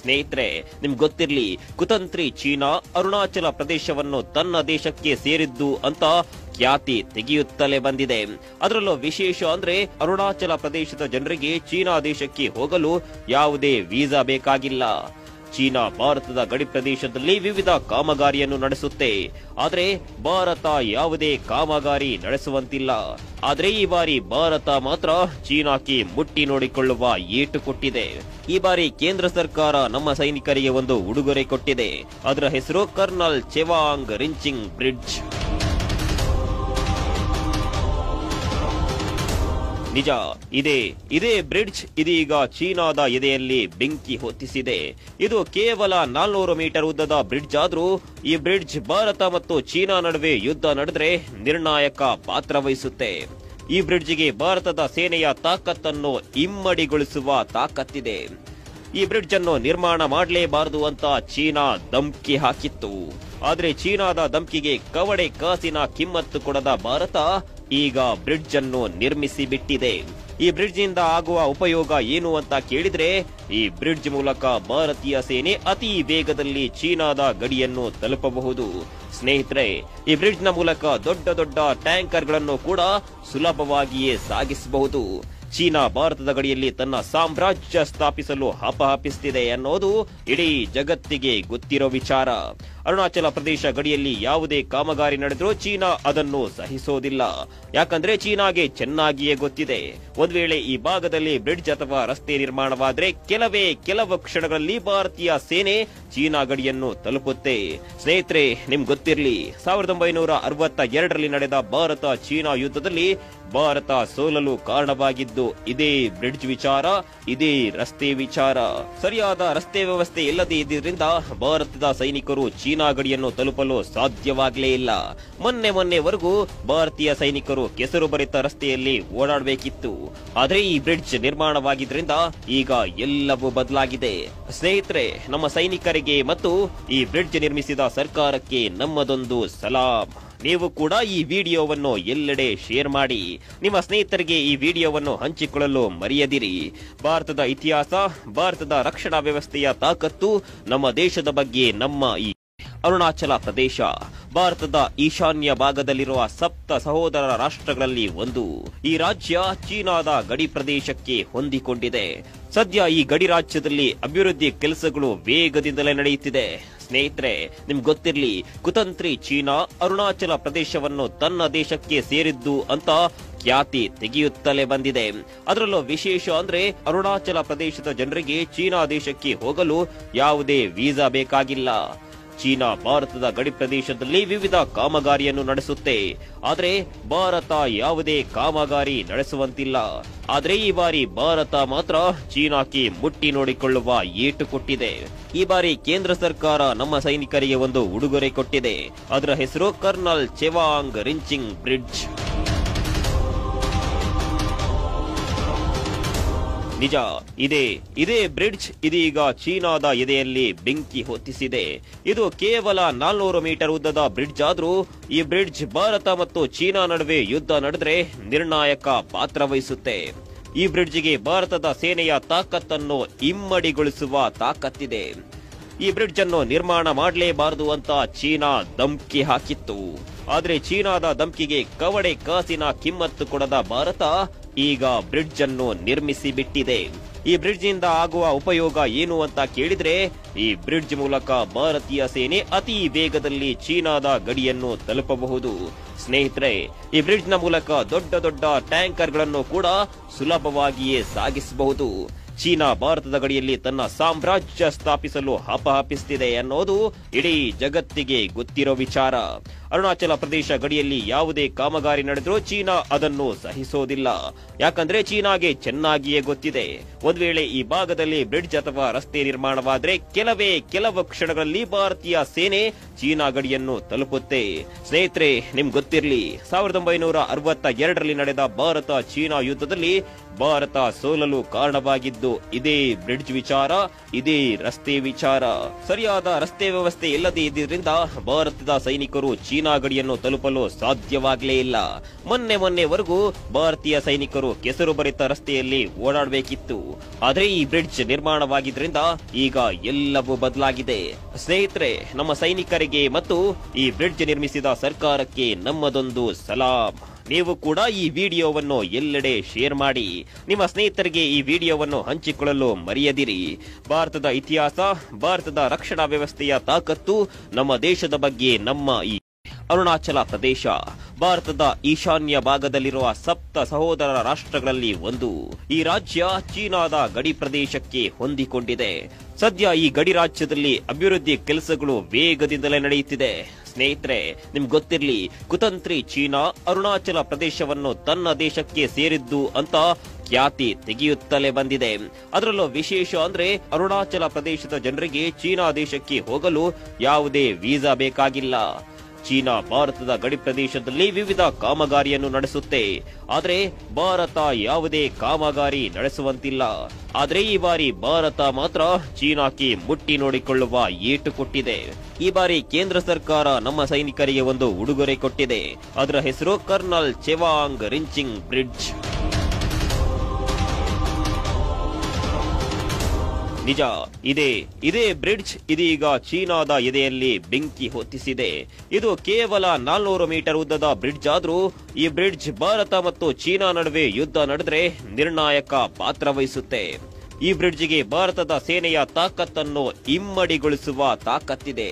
ಸ್ನೇಹಿತರೆ ನಿಮ್ಗೆ ಗೊತ್ತಿರ್ಲಿ ಕುತಂತ್ರಿ ಚೀನಾ ಅರುಣಾಚಲ ಪ್ರದೇಶವನ್ನು ತನ್ನ ದೇಶಕ್ಕೆ ಸೇರಿದ್ದು ಅಂತ ಖ್ಯಾತಿ ತೆಗೆಯುತ್ತಲೇ ಬಂದಿದೆ ಅದರಲ್ಲೂ ವಿಶೇಷ ಅಂದ್ರೆ ಅರುಣಾಚಲ ಪ್ರದೇಶದ ಜನರಿಗೆ ಚೀನಾ ದೇಶಕ್ಕೆ ಹೋಗಲು ಯಾವುದೇ ವೀಸಾ ಬೇಕಾಗಿಲ್ಲ ಚೀನಾ ಭಾರತದ ಗಡಿ ಪ್ರದೇಶದಲ್ಲಿ ವಿವಿಧ ಕಾಮಗಾರಿಯನ್ನು ನಡೆಸುತ್ತೆ ಆದರೆ ಭಾರತ ಯಾವುದೇ ಕಾಮಗಾರಿ ನಡೆಸುವಂತಿಲ್ಲ ಆದರೆ ಈ ಬಾರಿ ಭಾರತ ಮಾತ್ರ ಚೀನಾಕ್ಕೆ ಮುಟ್ಟಿ ನೋಡಿಕೊಳ್ಳುವ ಏಟು ಕೊಟ್ಟಿದೆ ಈ ಬಾರಿ ಕೇಂದ್ರ ಸರ್ಕಾರ ನಮ್ಮ ಸೈನಿಕರಿಗೆ ಒಂದು ಉಡುಗೊರೆ ಕೊಟ್ಟಿದೆ ಅದರ ಹೆಸರು ಕರ್ನಲ್ ಚೆವಾಂಗ್ ರಿಂಚಿಂಗ್ ಬ್ರಿಡ್ಜ್ ನಿಜ ಇದೇ ಇದೇ ಬ್ರಿಡ್ಜ್ ಇದೀಗ ಚೀನಾದ ಎದೆಯಲ್ಲಿ ಬೆಂಕಿ ಹೊತ್ತಿಸಿದೆ ಇದು ಕೇವಲ ನಾಲ್ನೂರು ಮೀಟರ್ ಉದ್ದದ ಬ್ರಿಡ್ಜ್ ಆದ್ರೂ ಈ ಬ್ರಿಡ್ಜ್ ಭಾರತ ಮತ್ತು ಚೀನಾ ನಡುವೆ ಯುದ್ಧ ನಡೆದ್ರೆ ನಿರ್ಣಾಯಕ ಪಾತ್ರ ವಹಿಸುತ್ತೆ ಈ ಬ್ರಿಡ್ಜ್ಗೆ ಭಾರತದ ಸೇನೆಯ ತಾಕತ್ತನ್ನು ಇಮ್ಮಡಿಗೊಳಿಸುವ ತಾಕತ್ತಿದೆ ಈ ಬ್ರಿಡ್ಜ್ ಅನ್ನು ನಿರ್ಮಾಣ ಮಾಡಲೇಬಾರದು ಅಂತ ಚೀನಾ ಧಮ್ಕಿ ಹಾಕಿತ್ತು ಆದ್ರೆ ಚೀನಾದ ಧಮ್ಕಿಗೆ ಕವಡೆ ಕಾಸಿನ ಕಿಮ್ಮತ್ತು ಕೊಡದ ಭಾರತ ಈಗ ಬ್ರಿಡ್ಜ್ ಅನ್ನು ನಿರ್ಮಿಸಿ ಬಿಟ್ಟಿದೆ ಈ ಬ್ರಿಡ್ಜ್ ನಿಂದ ಆಗುವ ಉಪಯೋಗ ಏನು ಅಂತ ಕೇಳಿದ್ರೆ ಈ ಬ್ರಿಡ್ಜ್ ಮೂಲಕ ಭಾರತೀಯ ಸೇನೆ ಅತಿ ವೇಗದಲ್ಲಿ ಚೀನಾದ ಗಡಿಯನ್ನು ತಲುಪಬಹುದು ಸ್ನೇಹಿತರೆ ಈ ಬ್ರಿಡ್ಜ್ ನ ಮೂಲಕ ದೊಡ್ಡ ದೊಡ್ಡ ಟ್ಯಾಂಕರ್ ಗಳನ್ನು ಕೂಡ ಸುಲಭವಾಗಿಯೇ ಸಾಗಿಸಬಹುದು ಚೀನಾ ಭಾರತದ ಗಡಿಯಲ್ಲಿ ತನ್ನ ಸಾಮ್ರಾಜ್ಯ ಸ್ಥಾಪಿಸಲು ಹಪಹಪಿಸುತ್ತಿದೆ ಅನ್ನೋದು ಇಡೀ ಜಗತ್ತಿಗೆ ಗೊತ್ತಿರೋ ವಿಚಾರ ಅರುಣಾಚಲ ಪ್ರದೇಶ ಗಡಿಯಲ್ಲಿ ಯಾವುದೇ ಕಾಮಗಾರಿ ನಡೆದರೂ ಚೀನಾ ಅದನ್ನು ಸಹಿಸೋದಿಲ್ಲ ಯಾಕಂದ್ರೆ ಚೀನಾಗೆ ಚೆನ್ನಾಗಿಯೇ ಗೊತ್ತಿದೆ ಒಂದ್ ವೇಳೆ ಈ ಭಾಗದಲ್ಲಿ ಬ್ರಿಡ್ಜ್ ಅಥವಾ ರಸ್ತೆ ನಿರ್ಮಾಣವಾದ್ರೆ ಕೆಲವೇ ಕೆಲವು ಕ್ಷಣಗಳಲ್ಲಿ ಭಾರತೀಯ ಸೇನೆ ಚೀನಾ ಗಡಿಯನ್ನು ತಲುಪುತ್ತೆ ಸ್ನೇಹಿತರೆ ನಿಮ್ಗೆ ಗೊತ್ತಿರ್ಲಿ ಸಾವಿರದ ಒಂಬೈನೂರ ಅರವತ್ತ ಎರಡರಲ್ಲಿ ನಡೆದ ಭಾರತ ಚೀನಾ ಯುದ್ಧದಲ್ಲಿ ಭಾರತ ಸೋಲಲು ಕಾರಣವಾಗಿದ್ದು ಇದೇ ಬ್ರಿಡ್ಜ್ ವಿಚಾರ ಇದೇ ರಸ್ತೆ ವಿಚಾರ ಸರಿಯಾದ ರಸ್ತೆ ವ್ಯವಸ್ಥೆ ಇಲ್ಲದೆ ಇದ್ದಿದ್ರಿಂದ ಭಾರತದ ಸೈನಿಕರು ಚೀನಾ ಗಡಿಯನ್ನು ತಲುಪಲು ಸಾಧ್ಯವಾಗಲೇ ಇಲ್ಲ ಮೊನ್ನೆ ಮೊನ್ನೆವರೆಗೂ ಭಾರತೀಯ ಸೈನಿಕರು ಕೆಸರು ಭರಿತ ರಸ್ತೆಯಲ್ಲಿ ಓಡಾಡಬೇಕಿತ್ತು ಆದ್ರೆ ಈ ಬ್ರಿಡ್ಜ್ ನಿರ್ಮಾಣವಾಗಿದ್ರಿಂದ ಈಗ ಎಲ್ಲವೂ ಬದಲಾಗಿದೆ ಸ್ನೇಹಿತರೆ ನಮ್ಮ ಸೈನಿಕರಿಗೆ ಮತ್ತು ಈ ಬ್ರಿಡ್ಜ್ ನಿರ್ಮಿಸಿದ ಸರ್ಕಾರಕ್ಕೆ ನಮ್ಮದೊಂದು ಸಲಾಂ ನೀವು ಕೂಡ ಈ ವಿಡಿಯೋವನ್ನು ಎಲ್ಲೆಡೆ ಶೇರ್ ಮಾಡಿ ನಿಮ್ಮ ಸ್ನೇಹಿತರಿಗೆ ಈ ವಿಡಿಯೋವನ್ನು ಹಂಚಿಕೊಳ್ಳಲು ಮರೆಯದಿರಿ ಭಾರತದ ಇತಿಹಾಸ ಭಾರತದ ರಕ್ಷಣಾ ವ್ಯವಸ್ಥೆಯ ತಾಕತ್ತು ನಮ್ಮ ದೇಶದ ಬಗ್ಗೆ ನಮ್ಮ ಈ ಅರುಣಾಚಲ ಪ್ರದೇಶ ಭಾರತದ ಈಶಾನ್ಯ ಭಾಗದಲ್ಲಿರುವ ಸಪ್ತ ಸಹೋದರ ರಾಷ್ಟ್ರಗಳಲ್ಲಿ ಒಂದು ಈ ರಾಜ್ಯ ಚೀನಾದ ಗಡಿ ಪ್ರದೇಶಕ್ಕೆ ಹೊಂದಿಕೊಂಡಿದೆ ಸದ್ಯ ಈ ಗಡಿ ರಾಜ್ಯದಲ್ಲಿ ಅಭಿವೃದ್ಧಿ ಕೆಲಸಗಳು ವೇಗದಿಂದಲೇ ನಡೆಯುತ್ತಿದೆ ಸ್ನೇಹಿತರೆ ನಿಮ್ಗೆ ಗೊತ್ತಿರ್ಲಿ ಕುತಂತ್ರಿ ಚೀನಾ ಅರುಣಾಚಲ ಪ್ರದೇಶವನ್ನು ತನ್ನ ದೇಶಕ್ಕೆ ಸೇರಿದ್ದು ಅಂತ ಖ್ಯಾತಿ ತೆಗೆಯುತ್ತಲೇ ಬಂದಿದೆ ಅದರಲ್ಲೂ ವಿಶೇಷ ಅಂದ್ರೆ ಅರುಣಾಚಲ ಪ್ರದೇಶದ ಜನರಿಗೆ ಚೀನಾ ದೇಶಕ್ಕೆ ಹೋಗಲು ಯಾವುದೇ ವೀಸಾ ಬೇಕಾಗಿಲ್ಲ ಚೀನಾ ಭಾರತದ ಗಡಿ ಪ್ರದೇಶದಲ್ಲಿ ವಿವಿಧ ಕಾಮಗಾರಿಯನ್ನು ನಡೆಸುತ್ತೆ ಆದರೆ ಭಾರತ ಯಾವುದೇ ಕಾಮಗಾರಿ ನಡೆಸುವಂತಿಲ್ಲ ಆದ್ರೆ ಈ ಬಾರಿ ಭಾರತ ಮಾತ್ರ ಚೀನಾಕ್ಕೆ ಮುಟ್ಟಿ ನೋಡಿಕೊಳ್ಳುವ ಏಟು ಕೊಟ್ಟಿದೆ ಈ ಬಾರಿ ಕೇಂದ್ರ ಸರ್ಕಾರ ನಮ್ಮ ಸೈನಿಕರಿಗೆ ಒಂದು ಉಡುಗೊರೆ ಕೊಟ್ಟಿದೆ ಅದರ ಹೆಸರು ಕರ್ನಲ್ ಚೆವಾಂಗ್ ರಿಂಚಿಂಗ್ ಬ್ರಿಡ್ಜ್ ನಿಜ ಇದೇ ಇದೇ ಬ್ರಿಡ್ಜ್ ಇದೀಗ ಚೀನಾದ ಎದೆಯಲ್ಲಿ ಬೆಂಕಿ ಹೊತ್ತಿಸಿದೆ ಇದು ಕೇವಲ ನಾಲ್ನೂರು ಮೀಟರ್ ಉದ್ದದ ಬ್ರಿಡ್ಜ್ ಆದ್ರೂ ಈ ಬ್ರಿಡ್ಜ್ ಭಾರತ ಮತ್ತು ಚೀನಾ ನಡುವೆ ಯುದ್ಧ ನಡೆದ್ರೆ ನಿರ್ಣಾಯಕ ಪಾತ್ರ ವಹಿಸುತ್ತೆ ಈ ಬ್ರಿಡ್ಜ್ಗೆ ಭಾರತದ ಸೇನೆಯ ತಾಕತ್ತನ್ನು ಇಮ್ಮಡಿಗೊಳಿಸುವ ತಾಕತ್ತಿದೆ ಈ ಬ್ರಿಡ್ಜ್ ಅನ್ನು ನಿರ್ಮಾಣ ಮಾಡಲೇಬಾರದು ಅಂತ ಚೀನಾ ಧಮ್ಕಿ ಹಾಕಿತ್ತು ಆದ್ರೆ ಚೀನಾದ ಧಮ್ಕಿಗೆ ಕವಡೆ ಕಾಸಿನ ಕಿಮ್ಮತ್ತು ಕೊಡದ ಭಾರತ ಈಗ ಬ್ರಿಡ್ಜ್ ಅನ್ನು ನಿರ್ಮಿಸಿ ಬಿಟ್ಟಿದೆ ಈ ಬ್ರಿಡ್ಜ್ ನಿಂದ ಆಗುವ ಉಪಯೋಗ ಏನು ಅಂತ ಕೇಳಿದ್ರೆ ಈ ಬ್ರಿಡ್ಜ್ ಮೂಲಕ ಭಾರತೀಯ ಸೇನೆ ಅತಿ ವೇಗದಲ್ಲಿ ಚೀನಾದ ಗಡಿಯನ್ನು ತಲುಪಬಹುದು ಸ್ನೇಹಿತರೆ ಈ ಬ್ರಿಡ್ಜ್ ನ ಮೂಲಕ ದೊಡ್ಡ ದೊಡ್ಡ ಟ್ಯಾಂಕರ್ ಗಳನ್ನು ಕೂಡ ಸುಲಭವಾಗಿಯೇ ಸಾಗಿಸಬಹುದು ಚೀನಾ ಭಾರತದ ಗಡಿಯಲ್ಲಿ ತನ್ನ ಸಾಮ್ರಾಜ್ಯ ಸ್ಥಾಪಿಸಲು ಹಪಹಪಿಸುತ್ತಿದೆ ಅನ್ನೋದು ಇಡೀ ಜಗತ್ತಿಗೆ ಗೊತ್ತಿರೋ ವಿಚಾರ ಅರುಣಾಚಲ ಪ್ರದೇಶ ಗಡಿಯಲ್ಲಿ ಯಾವುದೇ ಕಾಮಗಾರಿ ನಡೆದರೂ ಚೀನಾ ಅದನ್ನು ಸಹಿಸೋದಿಲ್ಲ ಯಾಕಂದ್ರೆ ಚೀನಾಗೆ ಚೆನ್ನಾಗಿಯೇ ಗೊತ್ತಿದೆ ಒಂದ್ ವೇಳೆ ಈ ಭಾಗದಲ್ಲಿ ಬ್ರಿಡ್ಜ್ ಅಥವಾ ರಸ್ತೆ ನಿರ್ಮಾಣವಾದ್ರೆ ಕೆಲವೇ ಕೆಲವು ಕ್ಷಣಗಳಲ್ಲಿ ಭಾರತೀಯ ಸೇನೆ ಚೀನಾ ಗಡಿಯನ್ನು ತಲುಪುತ್ತೆ ಸ್ನೇಹಿತರೆ ನಿಮ್ಗೆ ಗೊತ್ತಿರ್ಲಿ ಸಾವಿರದ ಒಂಬೈನೂರ ಅರವತ್ತ ಎರಡರಲ್ಲಿ ನಡೆದ ಭಾರತ ಚೀನಾ ಯುದ್ಧದಲ್ಲಿ ಭಾರತ ಸೋಲಲು ಕಾರಣವಾಗಿದ್ದು ಇದೇ ಬ್ರಿಡ್ಜ್ ವಿಚಾರ ಇದೇ ರಸ್ತೆ ವಿಚಾರ ಸರಿಯಾದ ರಸ್ತೆ ವ್ಯವಸ್ಥೆ ಇಲ್ಲದೆ ಇದ್ದಿದ್ರಿಂದ ಭಾರತದ ಸೈನಿಕರು ಚೀನಾ ಚೀನಾ ಗಡಿಯನ್ನು ತಲುಪಲು ಸಾಧ್ಯವಾಗಲೇ ಇಲ್ಲ ಮೊನ್ನೆ ಮೊನ್ನೆವರೆಗೂ ಭಾರತೀಯ ಸೈನಿಕರು ಕೆಸರು ಭರಿತ ರಸ್ತೆಯಲ್ಲಿ ಓಡಾಡಬೇಕಿತ್ತು ಆದ್ರೆ ಈ ಬ್ರಿಡ್ಜ್ ನಿರ್ಮಾಣವಾಗಿದ್ರಿಂದ ಈಗ ಎಲ್ಲವೂ ಬದಲಾಗಿದೆ ಸ್ನೇಹಿತರೆ ನಮ್ಮ ಸೈನಿಕರಿಗೆ ಮತ್ತು ಈ ಬ್ರಿಡ್ಜ್ ನಿರ್ಮಿಸಿದ ಸರ್ಕಾರಕ್ಕೆ ನಮ್ಮದೊಂದು ಸಲಾಂ ನೀವು ಕೂಡ ಈ ವಿಡಿಯೋವನ್ನು ಎಲ್ಲೆಡೆ ಶೇರ್ ಮಾಡಿ ನಿಮ್ಮ ಸ್ನೇಹಿತರಿಗೆ ಈ ವಿಡಿಯೋವನ್ನು ಹಂಚಿಕೊಳ್ಳಲು ಮರೆಯದಿರಿ ಭಾರತದ ಇತಿಹಾಸ ಭಾರತದ ರಕ್ಷಣಾ ವ್ಯವಸ್ಥೆಯ ತಾಕತ್ತು ನಮ್ಮ ದೇಶದ ಬಗ್ಗೆ ನಮ್ಮ ಈ ಅರುಣಾಚಲ ಪ್ರದೇಶ ಭಾರತದ ಈಶಾನ್ಯ ಭಾಗದಲ್ಲಿರುವ ಸಪ್ತ ಸಹೋದರ ರಾಷ್ಟ್ರಗಳಲ್ಲಿ ಒಂದು ಈ ರಾಜ್ಯ ಚೀನಾದ ಗಡಿ ಪ್ರದೇಶಕ್ಕೆ ಹೊಂದಿಕೊಂಡಿದೆ ಸದ್ಯ ಈ ಗಡಿ ರಾಜ್ಯದಲ್ಲಿ ಅಭಿವೃದ್ಧಿ ಕೆಲಸಗಳು ವೇಗದಿಂದಲೇ ನಡೆಯುತ್ತಿದೆ ಸ್ನೇಹಿತರೆ ನಿಮ್ಗೆ ಗೊತ್ತಿರ್ಲಿ ಕುತಂತ್ರಿ ಚೀನಾ ಅರುಣಾಚಲ ಪ್ರದೇಶವನ್ನು ತನ್ನ ದೇಶಕ್ಕೆ ಸೇರಿದ್ದು ಅಂತ ಖ್ಯಾತಿ ತೆಗೆಯುತ್ತಲೇ ಬಂದಿದೆ ಅದರಲ್ಲೂ ವಿಶೇಷ ಅಂದ್ರೆ ಅರುಣಾಚಲ ಪ್ರದೇಶದ ಜನರಿಗೆ ಚೀನಾ ದೇಶಕ್ಕೆ ಹೋಗಲು ಯಾವುದೇ ವೀಸಾ ಬೇಕಾಗಿಲ್ಲ ಚೀನಾ ಭಾರತದ ಗಡಿ ಪ್ರದೇಶದಲ್ಲಿ ವಿವಿಧ ಕಾಮಗಾರಿಯನ್ನು ನಡೆಸುತ್ತೆ ಆದರೆ ಭಾರತ ಯಾವುದೇ ಕಾಮಗಾರಿ ನಡೆಸುವಂತಿಲ್ಲ ಆದರೆ ಈ ಬಾರಿ ಭಾರತ ಮಾತ್ರ ಚೀನಾಕ್ಕೆ ಮುಟ್ಟಿ ನೋಡಿಕೊಳ್ಳುವ ಏಟು ಕೊಟ್ಟಿದೆ ಈ ಬಾರಿ ಕೇಂದ್ರ ಸರ್ಕಾರ ನಮ್ಮ ಸೈನಿಕರಿಗೆ ಒಂದು ಉಡುಗೊರೆ ಕೊಟ್ಟಿದೆ ಅದರ ಹೆಸರು ಕರ್ನಲ್ ಚೆವಾಂಗ್ ರಿಂಚಿಂಗ್ ಬ್ರಿಡ್ಜ್ ನಿಜ ಇದೇ ಇದೇ ಬ್ರಿಡ್ಜ್ ಇದೀಗ ಚೀನಾದ ಎದೆಯಲ್ಲಿ ಬೆಂಕಿ ಹೊತ್ತಿಸಿದೆ ಇದು ಕೇವಲ ನಾಲ್ನೂರು ಮೀಟರ್ ಉದ್ದದ ಬ್ರಿಡ್ಜ್ ಆದ್ರೂ ಈ ಬ್ರಿಡ್ಜ್ ಭಾರತ ಮತ್ತು ಚೀನಾ ನಡುವೆ ಯುದ್ಧ ನಡೆದ್ರೆ ನಿರ್ಣಾಯಕ ಪಾತ್ರ ವಹಿಸುತ್ತೆ ಈ ಬ್ರಿಡ್ಜ್ಗೆ ಭಾರತದ ಸೇನೆಯ ತಾಕತ್ತನ್ನು ಇಮ್ಮಡಿಗೊಳಿಸುವ ತಾಕತ್ತಿದೆ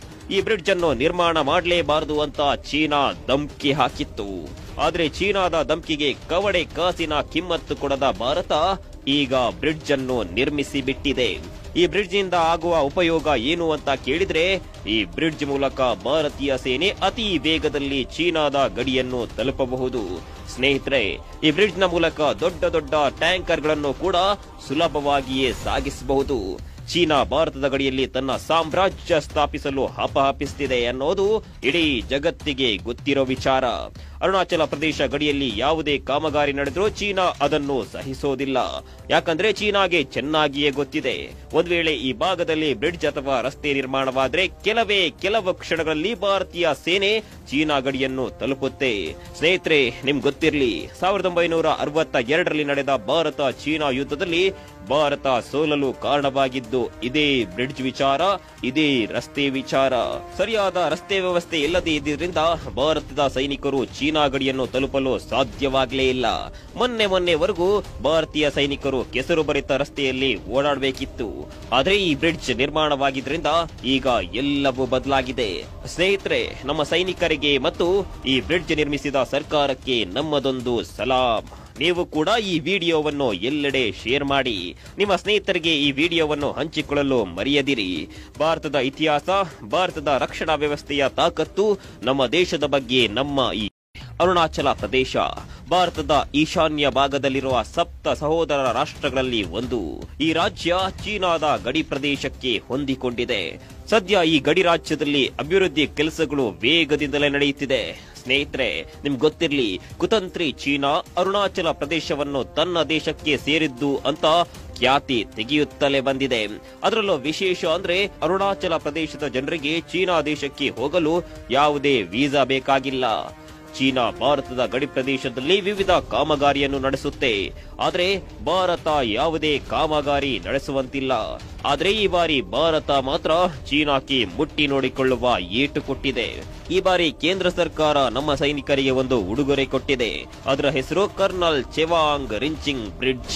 ಈ ಬ್ರಿಡ್ಜ್ ಅನ್ನು ನಿರ್ಮಾಣ ಮಾಡಲೇಬಾರದು ಅಂತ ಚೀನಾ ಧಮ್ಕಿ ಹಾಕಿತ್ತು ಆದ್ರೆ ಚೀನಾದ ಧಮ್ಕಿಗೆ ಕವಡೆ ಕಾಸಿನ ಕಿಮ್ಮತ್ತು ಕೊಡದ ಭಾರತ ಈಗ ಬ್ರಿಡ್ಜ್ ಅನ್ನು ನಿರ್ಮಿಸಿ ಬಿಟ್ಟಿದೆ ಈ ಬ್ರಿಡ್ಜ್ ನಿಂದ ಆಗುವ ಉಪಯೋಗ ಏನು ಅಂತ ಕೇಳಿದ್ರೆ ಈ ಬ್ರಿಡ್ಜ್ ಮೂಲಕ ಭಾರತೀಯ ಸೇನೆ ಅತಿ ವೇಗದಲ್ಲಿ ಚೀನಾದ ಗಡಿಯನ್ನು ತಲುಪಬಹುದು ಸ್ನೇಹಿತರೆ ಈ ಬ್ರಿಡ್ಜ್ ನ ಮೂಲಕ ದೊಡ್ಡ ದೊಡ್ಡ ಟ್ಯಾಂಕರ್ ಗಳನ್ನು ಕೂಡ ಸುಲಭವಾಗಿಯೇ ಸಾಗಿಸಬಹುದು ಚೀನಾ ಭಾರತದ ಗಡಿಯಲ್ಲಿ ತನ್ನ ಸಾಮ್ರಾಜ್ಯ ಸ್ಥಾಪಿಸಲು ಹಪಹಪಿಸುತ್ತಿದೆ ಅನ್ನೋದು ಇಡೀ ಜಗತ್ತಿಗೆ ಗೊತ್ತಿರೋ ವಿಚಾರ ಅರುಣಾಚಲ ಪ್ರದೇಶ ಗಡಿಯಲ್ಲಿ ಯಾವುದೇ ಕಾಮಗಾರಿ ನಡೆದರೂ ಚೀನಾ ಅದನ್ನು ಸಹಿಸೋದಿಲ್ಲ ಯಾಕಂದ್ರೆ ಚೀನಾಗೆ ಚೆನ್ನಾಗಿಯೇ ಗೊತ್ತಿದೆ ಒಂದ್ ವೇಳೆ ಈ ಭಾಗದಲ್ಲಿ ಬ್ರಿಡ್ಜ್ ಅಥವಾ ರಸ್ತೆ ನಿರ್ಮಾಣವಾದ್ರೆ ಕೆಲವೇ ಕೆಲವು ಕ್ಷಣಗಳಲ್ಲಿ ಭಾರತೀಯ ಸೇನೆ ಚೀನಾ ಗಡಿಯನ್ನು ತಲುಪುತ್ತೆ ಸ್ನೇಹಿತರೆ ನಿಮ್ಗೆ ಗೊತ್ತಿರ್ಲಿ ಸಾವಿರದ ಒಂಬೈನೂರ ಅರವತ್ತ ಎರಡರಲ್ಲಿ ನಡೆದ ಭಾರತ ಚೀನಾ ಯುದ್ಧದಲ್ಲಿ ಭಾರತ ಸೋಲಲು ಕಾರಣವಾಗಿದ್ದು ಇದೇ ಬ್ರಿಡ್ಜ್ ವಿಚಾರ ಇದೇ ರಸ್ತೆ ವಿಚಾರ ಸರಿಯಾದ ರಸ್ತೆ ವ್ಯವಸ್ಥೆ ಇಲ್ಲದೆ ಇದ್ದಿದ್ರಿಂದ ಭಾರತದ ಸೈನಿಕರು ಚೀನಾ ಗಡಿಯನ್ನು ತಲುಪಲು ಸಾಧ್ಯವಾಗಲೇ ಇಲ್ಲ ಮೊನ್ನೆ ಮೊನ್ನೆವರೆಗೂ ಭಾರತೀಯ ಸೈನಿಕರು ಕೆಸರು ಭರಿತ ರಸ್ತೆಯಲ್ಲಿ ಓಡಾಡಬೇಕಿತ್ತು ಆದ್ರೆ ಈ ಬ್ರಿಡ್ಜ್ ನಿರ್ಮಾಣವಾಗಿದ್ರಿಂದ ಈಗ ಎಲ್ಲವೂ ಬದಲಾಗಿದೆ ಸ್ನೇಹಿತರೆ ನಮ್ಮ ಸೈನಿಕರಿಗೆ ಮತ್ತು ಈ ಬ್ರಿಡ್ಜ್ ನಿರ್ಮಿಸಿದ ಸರ್ಕಾರಕ್ಕೆ ನಮ್ಮದೊಂದು ಸಲಾಂ ನೀವು ಕೂಡ ಈ ವಿಡಿಯೋವನ್ನು ಎಲ್ಲೆಡೆ ಶೇರ್ ಮಾಡಿ ನಿಮ್ಮ ಸ್ನೇಹಿತರಿಗೆ ಈ ವಿಡಿಯೋವನ್ನು ಹಂಚಿಕೊಳ್ಳಲು ಮರೆಯದಿರಿ ಭಾರತದ ಇತಿಹಾಸ ಭಾರತದ ರಕ್ಷಣಾ ವ್ಯವಸ್ಥೆಯ ತಾಕತ್ತು ನಮ್ಮ ದೇಶದ ಬಗ್ಗೆ ನಮ್ಮ ಈ ಅರುಣಾಚಲ ಪ್ರದೇಶ ಭಾರತದ ಈಶಾನ್ಯ ಭಾಗದಲ್ಲಿರುವ ಸಪ್ತ ಸಹೋದರ ರಾಷ್ಟ್ರಗಳಲ್ಲಿ ಒಂದು ಈ ರಾಜ್ಯ ಚೀನಾದ ಗಡಿ ಪ್ರದೇಶಕ್ಕೆ ಹೊಂದಿಕೊಂಡಿದೆ ಸದ್ಯ ಈ ಗಡಿ ರಾಜ್ಯದಲ್ಲಿ ಅಭಿವೃದ್ಧಿ ಕೆಲಸಗಳು ವೇಗದಿಂದಲೇ ನಡೆಯುತ್ತಿದೆ ಸ್ನೇಹಿತರೆ ನಿಮ್ಗೆ ಗೊತ್ತಿರ್ಲಿ ಕುತಂತ್ರಿ ಚೀನಾ ಅರುಣಾಚಲ ಪ್ರದೇಶವನ್ನು ತನ್ನ ದೇಶಕ್ಕೆ ಸೇರಿದ್ದು ಅಂತ ಖ್ಯಾತಿ ತೆಗೆಯುತ್ತಲೇ ಬಂದಿದೆ ಅದರಲ್ಲೂ ವಿಶೇಷ ಅಂದ್ರೆ ಅರುಣಾಚಲ ಪ್ರದೇಶದ ಜನರಿಗೆ ಚೀನಾ ದೇಶಕ್ಕೆ ಹೋಗಲು ಯಾವುದೇ ವೀಸಾ ಬೇಕಾಗಿಲ್ಲ ಚೀನಾ ಭಾರತದ ಗಡಿ ಪ್ರದೇಶದಲ್ಲಿ ವಿವಿಧ ಕಾಮಗಾರಿಯನ್ನು ನಡೆಸುತ್ತೆ ಆದರೆ ಭಾರತ ಯಾವುದೇ ಕಾಮಗಾರಿ ನಡೆಸುವಂತಿಲ್ಲ ಆದರೆ ಈ ಬಾರಿ ಭಾರತ ಮಾತ್ರ ಚೀನಾಕ್ಕೆ ಮುಟ್ಟಿ ನೋಡಿಕೊಳ್ಳುವ ಏಟು ಕೊಟ್ಟಿದೆ ಈ ಬಾರಿ ಕೇಂದ್ರ ಸರ್ಕಾರ ನಮ್ಮ ಸೈನಿಕರಿಗೆ ಒಂದು ಉಡುಗೊರೆ ಕೊಟ್ಟಿದೆ ಅದರ ಹೆಸರು ಕರ್ನಲ್ ಚೆವಾಂಗ್ ರಿಂಚಿಂಗ್ ಬ್ರಿಡ್ಜ್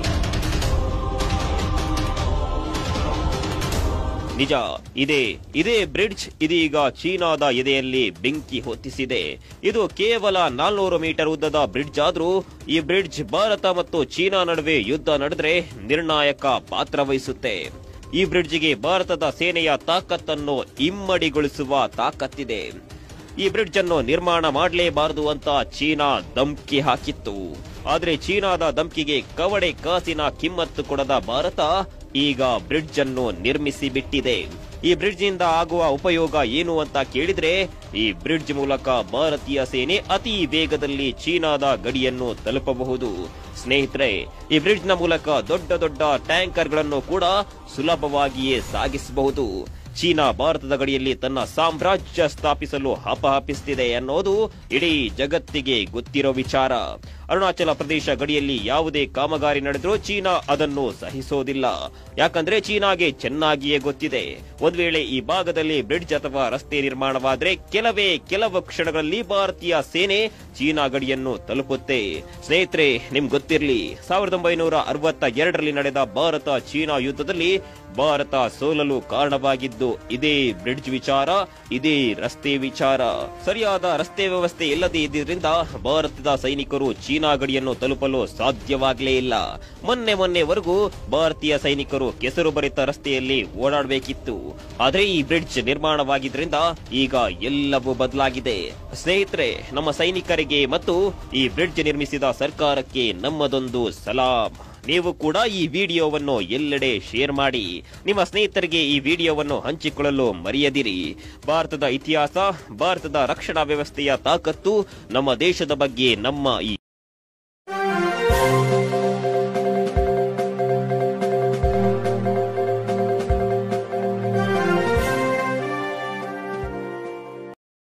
ನಿಜ ಇದೇ ಇದೇ ಬ್ರಿಡ್ಜ್ ಇದೀಗ ಚೀನಾದ ಎದೆಯಲ್ಲಿ ಬೆಂಕಿ ಹೊತ್ತಿಸಿದೆ ಇದು ಕೇವಲ ನಾಲ್ನೂರು ಮೀಟರ್ ಉದ್ದದ ಬ್ರಿಡ್ಜ್ ಆದ್ರೂ ಈ ಬ್ರಿಡ್ಜ್ ಭಾರತ ಮತ್ತು ಚೀನಾ ನಡುವೆ ಯುದ್ಧ ನಡೆದ್ರೆ ನಿರ್ಣಾಯಕ ಪಾತ್ರ ವಹಿಸುತ್ತೆ ಈ ಬ್ರಿಡ್ಜ್ಗೆ ಭಾರತದ ಸೇನೆಯ ತಾಕತ್ತನ್ನು ಇಮ್ಮಡಿಗೊಳಿಸುವ ತಾಕತ್ತಿದೆ ಈ ಬ್ರಿಡ್ಜ್ ಅನ್ನು ನಿರ್ಮಾಣ ಮಾಡಲೇಬಾರದು ಅಂತ ಚೀನಾ ಧಮ್ಕಿ ಹಾಕಿತ್ತು ಆದ್ರೆ ಚೀನಾದ ಧಮ್ಕಿಗೆ ಕವಡೆ ಕಾಸಿನ ಕಿಮ್ಮತ್ತು ಕೊಡದ ಭಾರತ ಈಗ ಬ್ರಿಡ್ಜ್ ಅನ್ನು ನಿರ್ಮಿಸಿ ಬಿಟ್ಟಿದೆ ಈ ಬ್ರಿಡ್ಜ್ ನಿಂದ ಆಗುವ ಉಪಯೋಗ ಏನು ಅಂತ ಕೇಳಿದ್ರೆ ಈ ಬ್ರಿಡ್ಜ್ ಮೂಲಕ ಭಾರತೀಯ ಸೇನೆ ಅತಿ ವೇಗದಲ್ಲಿ ಚೀನಾದ ಗಡಿಯನ್ನು ತಲುಪಬಹುದು ಸ್ನೇಹಿತರೆ ಈ ಬ್ರಿಡ್ಜ್ ನ ಮೂಲಕ ದೊಡ್ಡ ದೊಡ್ಡ ಟ್ಯಾಂಕರ್ ಗಳನ್ನು ಕೂಡ ಸುಲಭವಾಗಿಯೇ ಸಾಗಿಸಬಹುದು ಚೀನಾ ಭಾರತದ ಗಡಿಯಲ್ಲಿ ತನ್ನ ಸಾಮ್ರಾಜ್ಯ ಸ್ಥಾಪಿಸಲು ಹಪಹಪಿಸುತ್ತಿದೆ ಅನ್ನೋದು ಇಡೀ ಜಗತ್ತಿಗೆ ಗೊತ್ತಿರೋ ವಿಚಾರ ಅರುಣಾಚಲ ಪ್ರದೇಶ ಗಡಿಯಲ್ಲಿ ಯಾವುದೇ ಕಾಮಗಾರಿ ನಡೆದರೂ ಚೀನಾ ಅದನ್ನು ಸಹಿಸೋದಿಲ್ಲ ಯಾಕಂದ್ರೆ ಚೀನಾಗೆ ಚೆನ್ನಾಗಿಯೇ ಗೊತ್ತಿದೆ ಒಂದ್ ವೇಳೆ ಈ ಭಾಗದಲ್ಲಿ ಬ್ರಿಡ್ಜ್ ಅಥವಾ ರಸ್ತೆ ನಿರ್ಮಾಣವಾದ್ರೆ ಕೆಲವೇ ಕೆಲವು ಕ್ಷಣಗಳಲ್ಲಿ ಭಾರತೀಯ ಸೇನೆ ಚೀನಾ ಗಡಿಯನ್ನು ತಲುಪುತ್ತೆ ಸ್ನೇಹಿತರೆ ನಿಮ್ಗೆ ಗೊತ್ತಿರ್ಲಿ ಸಾವಿರದ ಒಂಬೈನೂರ ಅರವತ್ತ ಎರಡರಲ್ಲಿ ನಡೆದ ಭಾರತ ಚೀನಾ ಯುದ್ಧದಲ್ಲಿ ಭಾರತ ಸೋಲಲು ಕಾರಣವಾಗಿದ್ದು ಇದೇ ಬ್ರಿಡ್ಜ್ ವಿಚಾರ ಇದೇ ರಸ್ತೆ ವಿಚಾರ ಸರಿಯಾದ ರಸ್ತೆ ವ್ಯವಸ್ಥೆ ಇಲ್ಲದೆ ಇದ್ದಿದ್ರಿಂದ ಭಾರತದ ಸೈನಿಕರು ಚೀನಾ ಗಡಿಯನ್ನು ತಲುಪಲು ಸಾಧ್ಯವಾಗಲೇ ಇಲ್ಲ ಮೊನ್ನೆ ಮೊನ್ನೆವರೆಗೂ ಭಾರತೀಯ ಸೈನಿಕರು ಕೆಸರು ಭರಿತ ರಸ್ತೆಯಲ್ಲಿ ಓಡಾಡಬೇಕಿತ್ತು ಆದ್ರೆ ಈ ಬ್ರಿಡ್ಜ್ ನಿರ್ಮಾಣವಾಗಿದ್ರಿಂದ ಈಗ ಎಲ್ಲವೂ ಬದಲಾಗಿದೆ ಸ್ನೇಹಿತರೆ ನಮ್ಮ ಸೈನಿಕರಿಗೆ ಮತ್ತು ಈ ಬ್ರಿಡ್ಜ್ ನಿರ್ಮಿಸಿದ ಸರ್ಕಾರಕ್ಕೆ ನಮ್ಮದೊಂದು ಸಲಾಂ ನೀವು ಕೂಡ ಈ ವಿಡಿಯೋವನ್ನು ಎಲ್ಲೆಡೆ ಶೇರ್ ಮಾಡಿ ನಿಮ್ಮ ಸ್ನೇಹಿತರಿಗೆ ಈ ವಿಡಿಯೋವನ್ನು ಹಂಚಿಕೊಳ್ಳಲು ಮರೆಯದಿರಿ ಭಾರತದ ಇತಿಹಾಸ ಭಾರತದ ರಕ್ಷಣಾ ವ್ಯವಸ್ಥೆಯ ತಾಕತ್ತು ನಮ್ಮ ದೇಶದ ಬಗ್ಗೆ ನಮ್ಮ ಈ